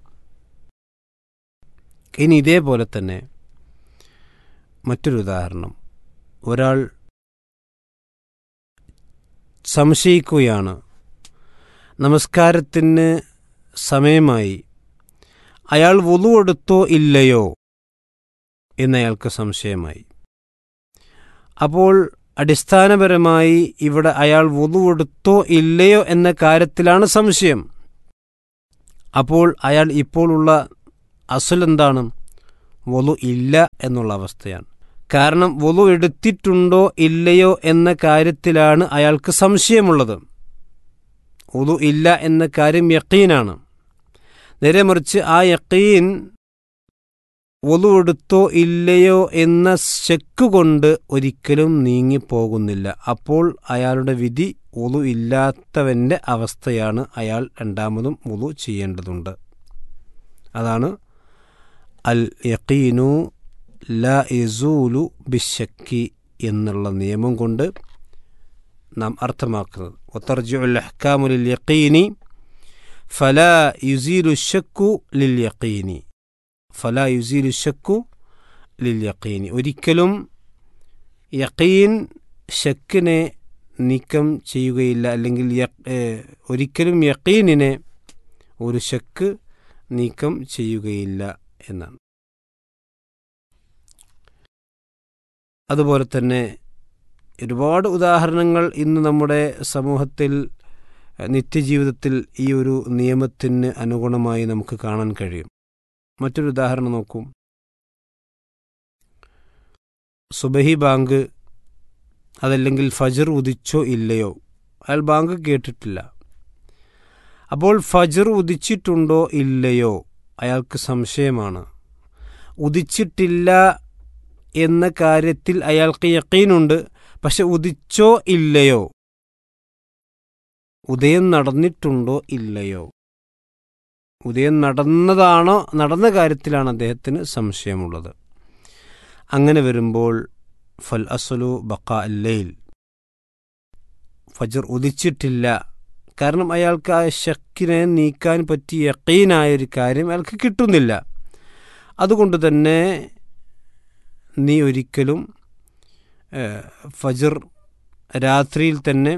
ഇനി ഇതേപോലെ തന്നെ മറ്റൊരു ഉദാഹരണം ഒരാൾ സംശയിക്കുകയാണ് നമസ്കാരത്തിന് സമയമായി അയാൾ വുളു എടുത്തോ ഇല്ലയോ എന്നയാൾക്ക് സംശയമായി അപ്പോൾ അടിസ്ഥാനപരമായി ഇവിടെ അയാൾ വുതുവെടുത്തോ ഇല്ലയോ എന്ന കാര്യത്തിലാണ് സംശയം അപ്പോൾ അയാൾ ഇപ്പോൾ ഉള്ള അസുൽ എന്താണ് വലു ഇല്ല എന്നുള്ള അവസ്ഥയാണ് കാരണം വലു എടുത്തിട്ടുണ്ടോ ഇല്ലയോ എന്ന കാര്യത്തിലാണ് അയാൾക്ക് സംശയമുള്ളത് വലു ഇല്ല എന്ന കാര്യം യക്കീനാണ് നേരെ മറിച്ച് ആ യക്കീൻ വലു എടുത്തോ ഇല്ലയോ എന്ന ശക്ക് കൊണ്ട് ഒരിക്കലും നീങ്ങിപ്പോകുന്നില്ല അപ്പോൾ അയാളുടെ വിധി ഒതു ഇല്ലാത്തവൻ്റെ അവസ്ഥയാണ് അയാൾ രണ്ടാമതും ഒതു ചെയ്യേണ്ടതുണ്ട് അതാണ് അൽ യക്കീനു ല ഇസൂലു ബിശക്കി എന്നുള്ള നിയമം കൊണ്ട് നാം അർത്ഥമാക്കുന്നത് ഒത്തർജുൽ അഹ്കാമുലിൽ യക്കീനി ഫല യുസീലു ഷക്കു ലിൽ യക്കീനി ഫല യുസീലു ഷക്കു ലിൽ യക്കീനി ഒരിക്കലും യക്കീൻ ഷക്കിനെ നീക്കം ചെയ്യുകയില്ല അല്ലെങ്കിൽ യ- ഏഹ് ഒരിക്കലും യക്കീനിനെ ഒരു ഷക്ക് നീക്കം ചെയ്യുകയില്ല എന്നാണ് അതുപോലെ തന്നെ ഒരുപാട് ഉദാഹരണങ്ങൾ ഇന്ന് നമ്മുടെ സമൂഹത്തിൽ ഏഹ്, നിത്യജീവിതത്തിൽ ഈ ഒരു നിയമത്തിന് അനുഗുണമായി നമുക്ക് കാണാൻ കഴിയും മറ്റൊരു ഉദാഹരണം നോക്കൂ സുബഹി ബാങ്ക് അതല്ലെങ്കിൽ ഫജർ ഉദിച്ചോ ഇല്ലയോ അയാൾ ബാങ്ക് കേട്ടിട്ടില്ല അപ്പോൾ ഫജർ ഉദിച്ചിട്ടുണ്ടോ ഇല്ലയോ അയാൾക്ക് സംശയമാണ് ഉദിച്ചിട്ടില്ല എന്ന കാര്യത്തിൽ അയാൾക്ക് യക്കീനുണ്ട് പക്ഷെ ഉദിച്ചോ ഇല്ലയോ ഉദയം നടന്നിട്ടുണ്ടോ ഇല്ലയോ ഉദയം നടന്നതാണോ നടന്ന കാര്യത്തിലാണ് അദ്ദേഹത്തിന് സംശയമുള്ളത് അങ്ങനെ വരുമ്പോൾ ഫൽ അസലു ബക്ക അല്ലയിൽ ഫജർ ഉദിച്ചിട്ടില്ല കാരണം അയാൾക്ക് ആ ഷക്കിനെ നീക്കാൻ പറ്റിയ യക്കീനായ ഒരു കാര്യം അയാൾക്ക് കിട്ടുന്നില്ല അതുകൊണ്ട് തന്നെ നീ ഒരിക്കലും ഏഹ്, ഫജർ രാത്രിയിൽ തന്നെ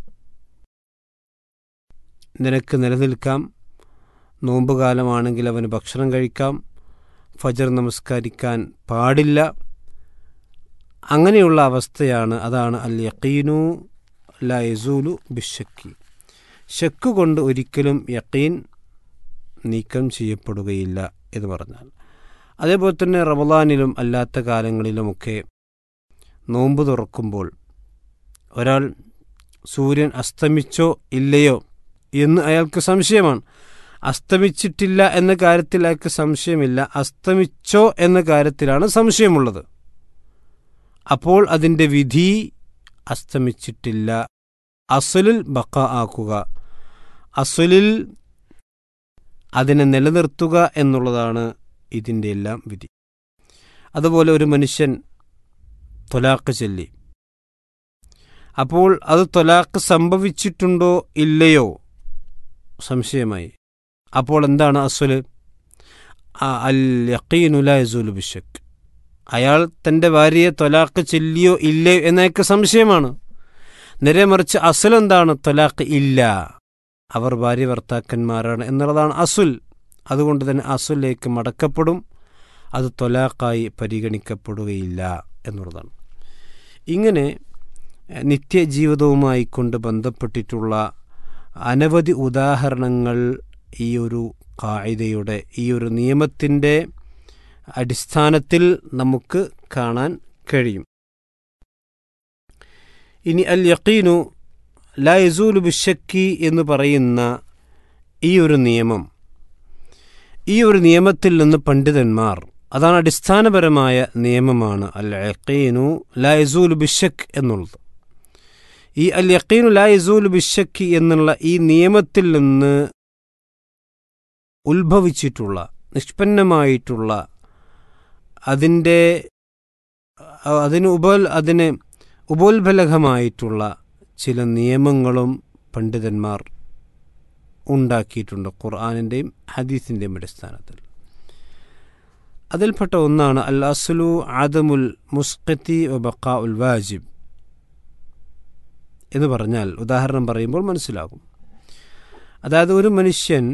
നിനക്ക് നിലനിൽക്കാം നോമ്പുകാലമാണെങ്കിൽ അവന് ഭക്ഷണം കഴിക്കാം ഫജർ നമസ്കരിക്കാൻ പാടില്ല അങ്ങനെയുള്ള അവസ്ഥയാണ് അതാണ് അൽ യക്കീനു ല യസൂലു ബിഷക്കി ഷക്ക് കൊണ്ട് ഒരിക്കലും യക്കീൻ നീക്കം ചെയ്യപ്പെടുകയില്ല എന്ന് പറഞ്ഞാൽ അതേപോലെ തന്നെ റമദാനിലും അല്ലാത്ത കാലങ്ങളിലുമൊക്കെ നോമ്പ് തുറക്കുമ്പോൾ ഒരാൾ സൂര്യൻ അസ്തമിച്ചോ ഇല്ലയോ എന്ന് അയാൾക്ക് സംശയമാണ് അസ്തമിച്ചിട്ടില്ല എന്ന കാര്യത്തിൽ അയാൾക്ക് സംശയമില്ല അസ്തമിച്ചോ എന്ന കാര്യത്തിലാണ് സംശയമുള്ളത് അപ്പോൾ അതിൻ്റെ വിധി അസ്തമിച്ചിട്ടില്ല അസുലിൽ ബക്ക ആക്കുക അസുലിൽ അതിനെ നിലനിർത്തുക എന്നുള്ളതാണ് ഇതിൻ്റെ എല്ലാം വിധി അതുപോലെ ഒരു മനുഷ്യൻ തൊലാക്ക് ചൊല്ലി അപ്പോൾ അത് തൊലാക്ക് സംഭവിച്ചിട്ടുണ്ടോ ഇല്ലയോ സംശയമായി അപ്പോൾ എന്താണ് അസുല് അൽ യക്കീനുല യസൂലു ബിഷക്ക് അയാൾ തൻ്റെ ഭാര്യയെ തൊലാക്ക് ചെല്ലിയോ ഇല്ലയോ എന്നയൊക്കെ സംശയമാണ് നേരെ മറിച്ച് അസുൽ എന്താണ് തൊലാക്ക് ഇല്ല അവർ ഭാര്യ ഭർത്താക്കന്മാരാണ് എന്നുള്ളതാണ് അസുൽ അതുകൊണ്ട് തന്നെ അസുലിലേക്ക് മടക്കപ്പെടും അത് തൊലാക്കായി പരിഗണിക്കപ്പെടുകയില്ല എന്നുള്ളതാണ് ഇങ്ങനെ എഹ്, നിത്യജീവിതവുമായി കൊണ്ട് ബന്ധപ്പെട്ടിട്ടുള്ള അനവധി ഉദാഹരണങ്ങൾ ഈ ഒരു കായികയുടെ ഈ ഒരു നിയമത്തിൻ്റെ അടിസ്ഥാനത്തിൽ നമുക്ക് കാണാൻ കഴിയും ഇനി അൽ യക്കീനു ലാ യസൂലു ബിഷക്കി എന്ന് പറയുന്ന ഈ ഒരു നിയമം ഈ ഒരു നിയമത്തിൽ നിന്ന് പണ്ഡിതന്മാർ അതാണ് അടിസ്ഥാനപരമായ നിയമമാണ് അൽ യക്കീനു ലാ യസൂലു ബിഷക്ക് എന്നുള്ളത് ഈ അൽ യക്കീനു ലാ യസൂലു ബിഷക്കി എന്നുള്ള ഈ നിയമത്തിൽ നിന്ന് ഉത്ഭവിച്ചിട്ടുള്ള നിഷ്പന്നമായിട്ടുള്ള അതിൻ്റെ അഹ് അതിന് ഉപ അതിന് ഉപോത്ബലകമായിട്ടുള്ള ചില നിയമങ്ങളും പണ്ഡിതന്മാർ ഉണ്ടാക്കിയിട്ടുണ്ട് ഖുർആാനിൻ്റെയും ഹദീസിൻ്റെയും അടിസ്ഥാനത്തിൽ അതിൽപ്പെട്ട ഒന്നാണ് അൽ അസ്ലു ആദമുൽ മുസ്കത്തി ബക്ക ഉൽ വാജിബ് എന്ന് പറഞ്ഞാൽ ഉദാഹരണം പറയുമ്പോൾ മനസ്സിലാകും അതായത് ഒരു മനുഷ്യൻ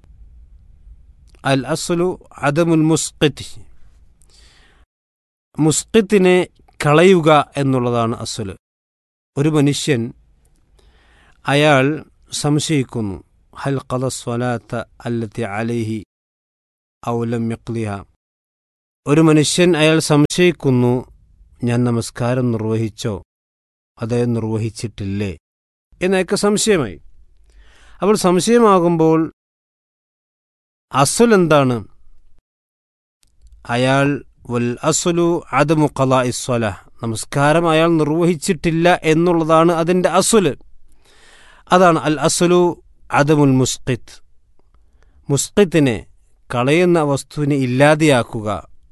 അൽ അസ്ലു അദമുൽ മുസ്കത്തി മുസ്കത്തിനെ കളയുക എന്നുള്ളതാണ് അസ്വല് ഒരു മനുഷ്യൻ അയാൾ സംശയിക്കുന്നു ഹൽ ഖല സ്വലാത്ത അല്ലത്തി അലൈഹി ഔലം യക്ലിഹ ഒരു മനുഷ്യൻ അയാൾ സംശയിക്കുന്നു ഞാൻ നമസ്കാരം നിർവഹിച്ചോ അതേ നിർവഹിച്ചിട്ടില്ലേ എന്നൊക്കെ സംശയമായി അപ്പോൾ സംശയമാകുമ്പോൾ അസുൽ എന്താണ് അയാൾ വൽ അസുലു അദമു ഖലാ ഇസ്വല നമസ്കാരം അയാൾ നിർവഹിച്ചിട്ടില്ല എന്നുള്ളതാണ് അതിൻ്റെ അസുല് അതാണ് അൽ അസുലു അദമുൽ മുസ്കിത്ത് മുസ്കിത്തിനെ കളയുന്ന വസ്തുവിനെ ഇല്ലാതെയാക്കുക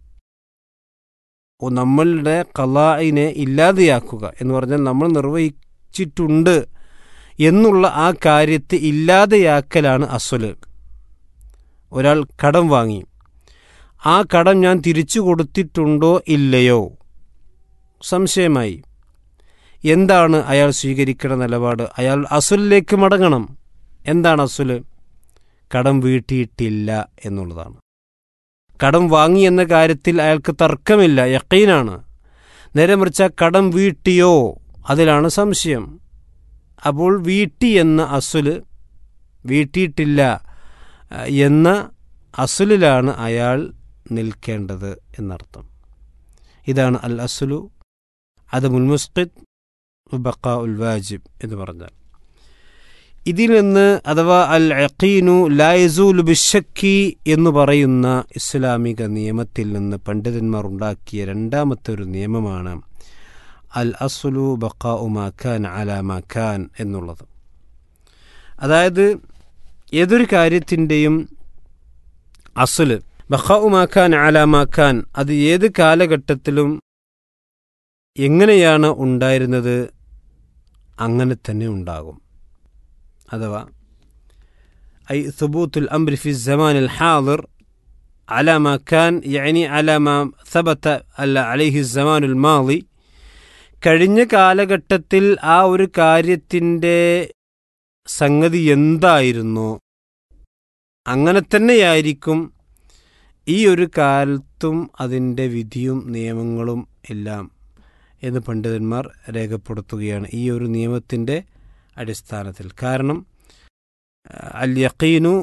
ഓ നമ്മളുടെ കലായിനെ ഇല്ലാതെയാക്കുക എന്ന് പറഞ്ഞാൽ നമ്മൾ നിർവഹിച്ചിട്ടുണ്ട് എന്നുള്ള ആ കാര്യത്തെ ഇല്ലാതെയാക്കലാണ് അസുല് ഒരാൾ കടം വാങ്ങി ആ കടം ഞാൻ തിരിച്ചു കൊടുത്തിട്ടുണ്ടോ ഇല്ലയോ സംശയമായി എന്താണ് അയാൾ സ്വീകരിക്കേണ്ട നിലപാട് അയാൾ അസുലിലേക്ക് മടങ്ങണം എന്താണ് അസുല് കടം വീട്ടിയിട്ടില്ല എന്നുള്ളതാണ് കടം വാങ്ങി എന്ന കാര്യത്തിൽ അയാൾക്ക് തർക്കമില്ല യക്കീനാണ് നേരെ മറിച്ച കടം വീട്ടിയോ അതിലാണ് സംശയം അപ്പോൾ വീട്ടി എന്ന അസുല് വീട്ടിയിട്ടില്ല എന്ന അസുലിലാണ് അയാൾ നിൽക്കേണ്ടത് എന്നർത്ഥം ഇതാണ് അൽ അസുലു അത് മുൽമുസ്കിദ് ബക്ക ഉൽ വാജിബ് എന്ന് പറഞ്ഞാൽ ഇതിൽ നിന്ന് അഥവാ അൽ അഖീനു ലായസൂൽ ബിഷക്കി എന്ന് പറയുന്ന ഇസ്ലാമിക നിയമത്തിൽ നിന്ന് പണ്ഡിതന്മാർ ഉണ്ടാക്കിയ രണ്ടാമത്തെ ഒരു നിയമമാണ് അൽ അസുലു ബക്ക ഉമാഖാൻ അലാമാഖാൻ എന്നുള്ളത് അതായത് ഏതൊരു കാര്യത്തിൻ്റെയും അസുല് ബഖാഉമാക്കാൻ ആലാമാക്കാൻ അത് ഏത് കാലഘട്ടത്തിലും എങ്ങനെയാണ് ഉണ്ടായിരുന്നത് അങ്ങനെ തന്നെ ഉണ്ടാകും അഥവാ ഐ സുബൂത്തുൽ അംർ ഫി الزمان الحاضر على ما كان يعني على ما ثبت عليه الزمان الماضي കഴിഞ്ഞ കാലഘട്ടത്തിൽ ആ ഒരു കാര്യത്തിൻ്റെ സംഗതി എന്തായിരുന്നോ അങ്ങനെ തന്നെയായിരിക്കും ഈ ഒരു കാലത്തും അതിൻ്റെ വിധിയും നിയമങ്ങളും എല്ലാം എന്ന് പണ്ഡിതന്മാർ രേഖപ്പെടുത്തുകയാണ് ഈ ഒരു നിയമത്തിൻ്റെ അടിസ്ഥാനത്തിൽ കാരണം അൽ യക്കീനു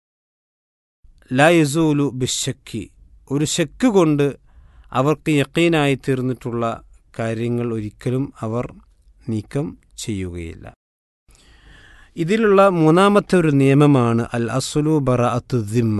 ലായസൂലു ബിഷക്കി ഒരു ശക്ക് കൊണ്ട് അവർക്ക് യക്കീനായി തീർന്നിട്ടുള്ള കാര്യങ്ങൾ ഒരിക്കലും അവർ നീക്കം ചെയ്യുകയില്ല ഇതിലുള്ള മൂന്നാമത്തെ ഒരു നിയമമാണ് അൽ അസുലു ബറ ദിമ്മ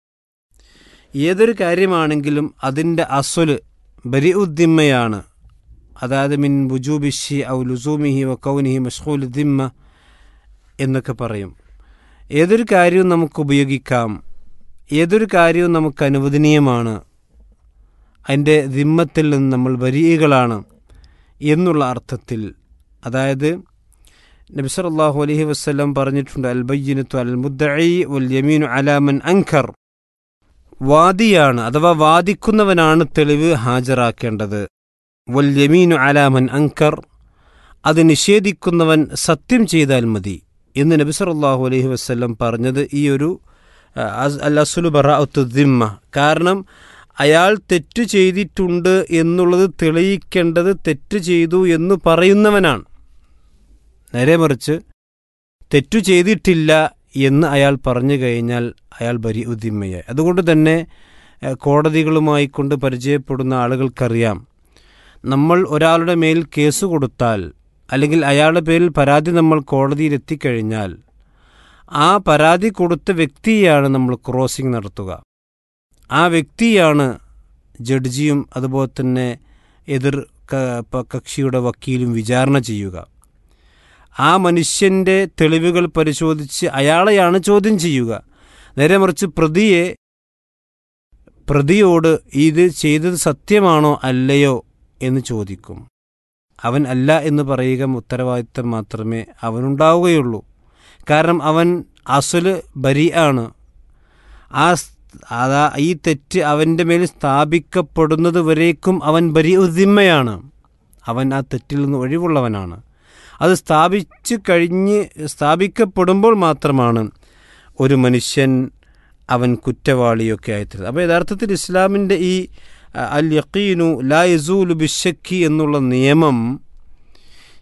ഏതൊരു കാര്യമാണെങ്കിലും അതിൻ്റെ അസുല് ബരി ഉദ്ദിമ്മയാണ് അതായത് മിൻ ബുജൂബിഷി ഔ ലുസൂമിഹി വ കൗനിഹി മഷ്ഹൂൽ ദിമ്മ എന്നൊക്കെ പറയും ഏതൊരു കാര്യവും നമുക്ക് ഉപയോഗിക്കാം ഏതൊരു കാര്യവും നമുക്ക് അനുവദനീയമാണ് അതിൻ്റെ ദിമ്മത്തിൽ നിന്ന് നമ്മൾ വരികളാണ് എന്നുള്ള അർത്ഥത്തിൽ അതായത് നബി സല്ലല്ലാഹു അലൈഹി വസല്ലം പറഞ്ഞിട്ടുണ്ട് അൽ ബയ്യിനത്തു അൽ മുദ്ദഈ വൽ യമീനു അലാമൻ അൻകർ വാദിയാണ് അഥവാ വാദിക്കുന്നവനാണ് തെളിവ് ഹാജരാക്കേണ്ടത് വൽ യമീനു അലാമൻ അൻകർ അത് നിഷേധിക്കുന്നവൻ സത്യം ചെയ്താൽ മതി എന്ന് നബി സല്ലല്ലാഹു അലൈഹി വസല്ലം പറഞ്ഞത് ഈ ഒരു അൽ അസുലു ബറാഅത്തു ദിമ്മ കാരണം അയാൾ തെറ്റ് ചെയ്തിട്ടുണ്ട് എന്നുള്ളത് തെളിയിക്കേണ്ടത് തെറ്റ് ചെയ്തു എന്ന് പറയുന്നവനാണ് നേരെ മറിച്ച് തെറ്റു ചെയ്തിട്ടില്ല എന്ന് അയാൾ പറഞ്ഞു കഴിഞ്ഞാൽ അയാൾ ബരി ഉദ്ദിമയായി അതുകൊണ്ട് തന്നെ കോടതികളുമായി കൊണ്ട് പരിചയപ്പെടുന്ന ആളുകൾക്കറിയാം നമ്മൾ ഒരാളുടെ മേൽ കേസ് കൊടുത്താൽ അല്ലെങ്കിൽ അയാളുടെ പേരിൽ പരാതി നമ്മൾ കോടതിയിൽ എത്തിക്കഴിഞ്ഞാൽ ആ പരാതി കൊടുത്ത വ്യക്തിയാണ് നമ്മൾ ക്രോസിംഗ് നടത്തുക ആ വ്യക്തിയാണ് ജഡ്ജിയും അതുപോലെ തന്നെ എതിർ കക്ഷിയുടെ വക്കീലും വിചാരണ ചെയ്യുക ആ മനുഷ്യൻ്റെ തെളിവുകൾ പരിശോധിച്ച് അയാളെയാണ് ചോദ്യം ചെയ്യുക നേരെ മറിച്ച് പ്രതിയെ പ്രതിയോട് ഇത് ചെയ്തത് സത്യമാണോ അല്ലയോ എന്ന് ചോദിക്കും അവൻ അല്ല എന്ന് പറയുക ഉത്തരവാദിത്തം മാത്രമേ അവനുണ്ടാവുകയുള്ളൂ കാരണം അവൻ അസുല് ബരി ആണ് ആ അതാ ഈ തെറ്റ് അവൻ്റെ മേൽ സ്ഥാപിക്കപ്പെടുന്നത് വരേക്കും അവൻ ബരി ഉദ്ദിമ്മയാണ് അവൻ ആ തെറ്റിൽ നിന്ന് ഒഴിവുള്ളവനാണ് അത് സ്ഥാപിച്ചു കഴിഞ്ഞ് സ്ഥാപിക്കപ്പെടുമ്പോൾ മാത്രമാണ് ഒരു മനുഷ്യൻ അവൻ കുറ്റവാളിയൊക്കെ ആയിത്തീരുന്നത് അപ്പോൾ യഥാർത്ഥത്തിൽ ഇസ്ലാമിൻ്റെ ഈ അൽ യക്കീനു ലാ യസൂലു ബിഷക്കി എന്നുള്ള നിയമം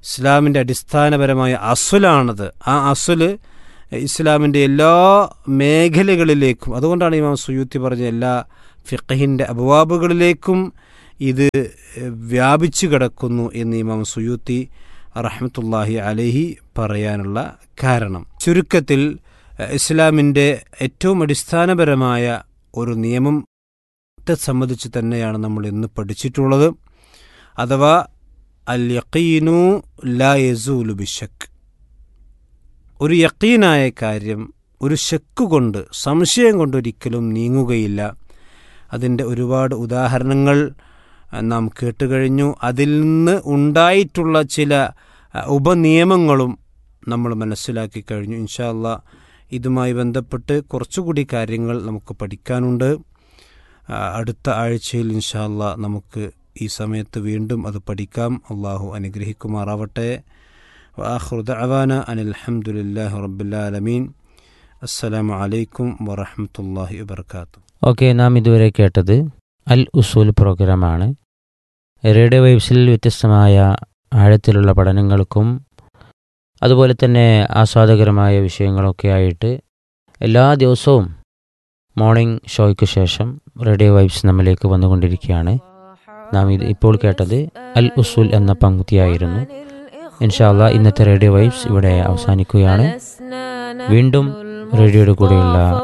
ഇസ്ലാമിൻ്റെ അടിസ്ഥാനപരമായ അസുലാണത് ആ അസുല് ഇസ്ലാമിൻ്റെ എല്ലാ മേഖലകളിലേക്കും അതുകൊണ്ടാണ് ഇമാം സുയൂത്തി പറഞ്ഞ എല്ലാ ഫിഖഹിൻ്റെ അബവാബുകളിലേക്കും ഇത് വ്യാപിച്ചു കിടക്കുന്നു എന്ന് ഇമാം സുയൂത്തി റഹ്മത്തുല്ലാഹി അലഹി പറയാനുള്ള കാരണം ചുരുക്കത്തിൽ ഇസ്ലാമിൻ്റെ ഏറ്റവും അടിസ്ഥാനപരമായ ഒരു നിയമത്തെ സംബന്ധിച്ച് തന്നെയാണ് നമ്മൾ ഇന്ന് പഠിച്ചിട്ടുള്ളത് അഥവാ അൽ യക്കീനു ലാ യസൂലു ബിഷക്ക് ഒരു യക്കീനായ കാര്യം ഒരു ശക്ക് കൊണ്ട് സംശയം കൊണ്ട് ഒരിക്കലും നീങ്ങുകയില്ല അതിൻ്റെ ഒരുപാട് ഉദാഹരണങ്ങൾ നാം കേട്ടുകഴിഞ്ഞു അതിൽ നിന്ന് ഉണ്ടായിട്ടുള്ള ചില ഉപനിയമങ്ങളും നമ്മൾ മനസ്സിലാക്കി കഴിഞ്ഞു ഇൻഷാല്ല ഇതുമായി ബന്ധപ്പെട്ട് കുറച്ചുകൂടി കാര്യങ്ങൾ നമുക്ക് പഠിക്കാനുണ്ട് അടുത്ത ആഴ്ചയിൽ ഇൻഷാല്ല നമുക്ക് ഈ സമയത്ത് വീണ്ടും അത് പഠിക്കാം അള്ളാഹു അനുഗ്രഹിക്കുമാറാവട്ടെ വാഹൃദ അവാന അനിൽഹമുല്ലാഹി റബ്ബുല്ലാലമീൻ അസ്സലാമു അലൈക്കും വറഹമത്തല്ലാഹി വബർക്കാത്തു ഓക്കെ നാം ഇതുവരെ കേട്ടത് അൽ ഉസൂൽ പ്രോഗ്രാമാണ് റേഡിയോ വൈബ്സിൽ വ്യത്യസ്തമായ ആഴത്തിലുള്ള പഠനങ്ങൾക്കും അതുപോലെ തന്നെ ആസ്വാദകരമായ വിഷയങ്ങളൊക്കെ ആയിട്ട് എല്ലാ ദിവസവും മോർണിംഗ് ഷോയ്ക്ക് ശേഷം റേഡിയോ വൈബ്സ് നമ്മിലേക്ക് വന്നുകൊണ്ടിരിക്കുകയാണ് നാം ഇത് ഇപ്പോൾ കേട്ടത് അൽ ഉസൂൽ എന്ന പങ്ക്തിയായിരുന്നു ഇൻഷാല്ല ഇന്നത്തെ റേഡിയോ വൈബ്സ് ഇവിടെ അവസാനിക്കുകയാണ് വീണ്ടും റേഡിയോയുടെ കൂടെയുള്ള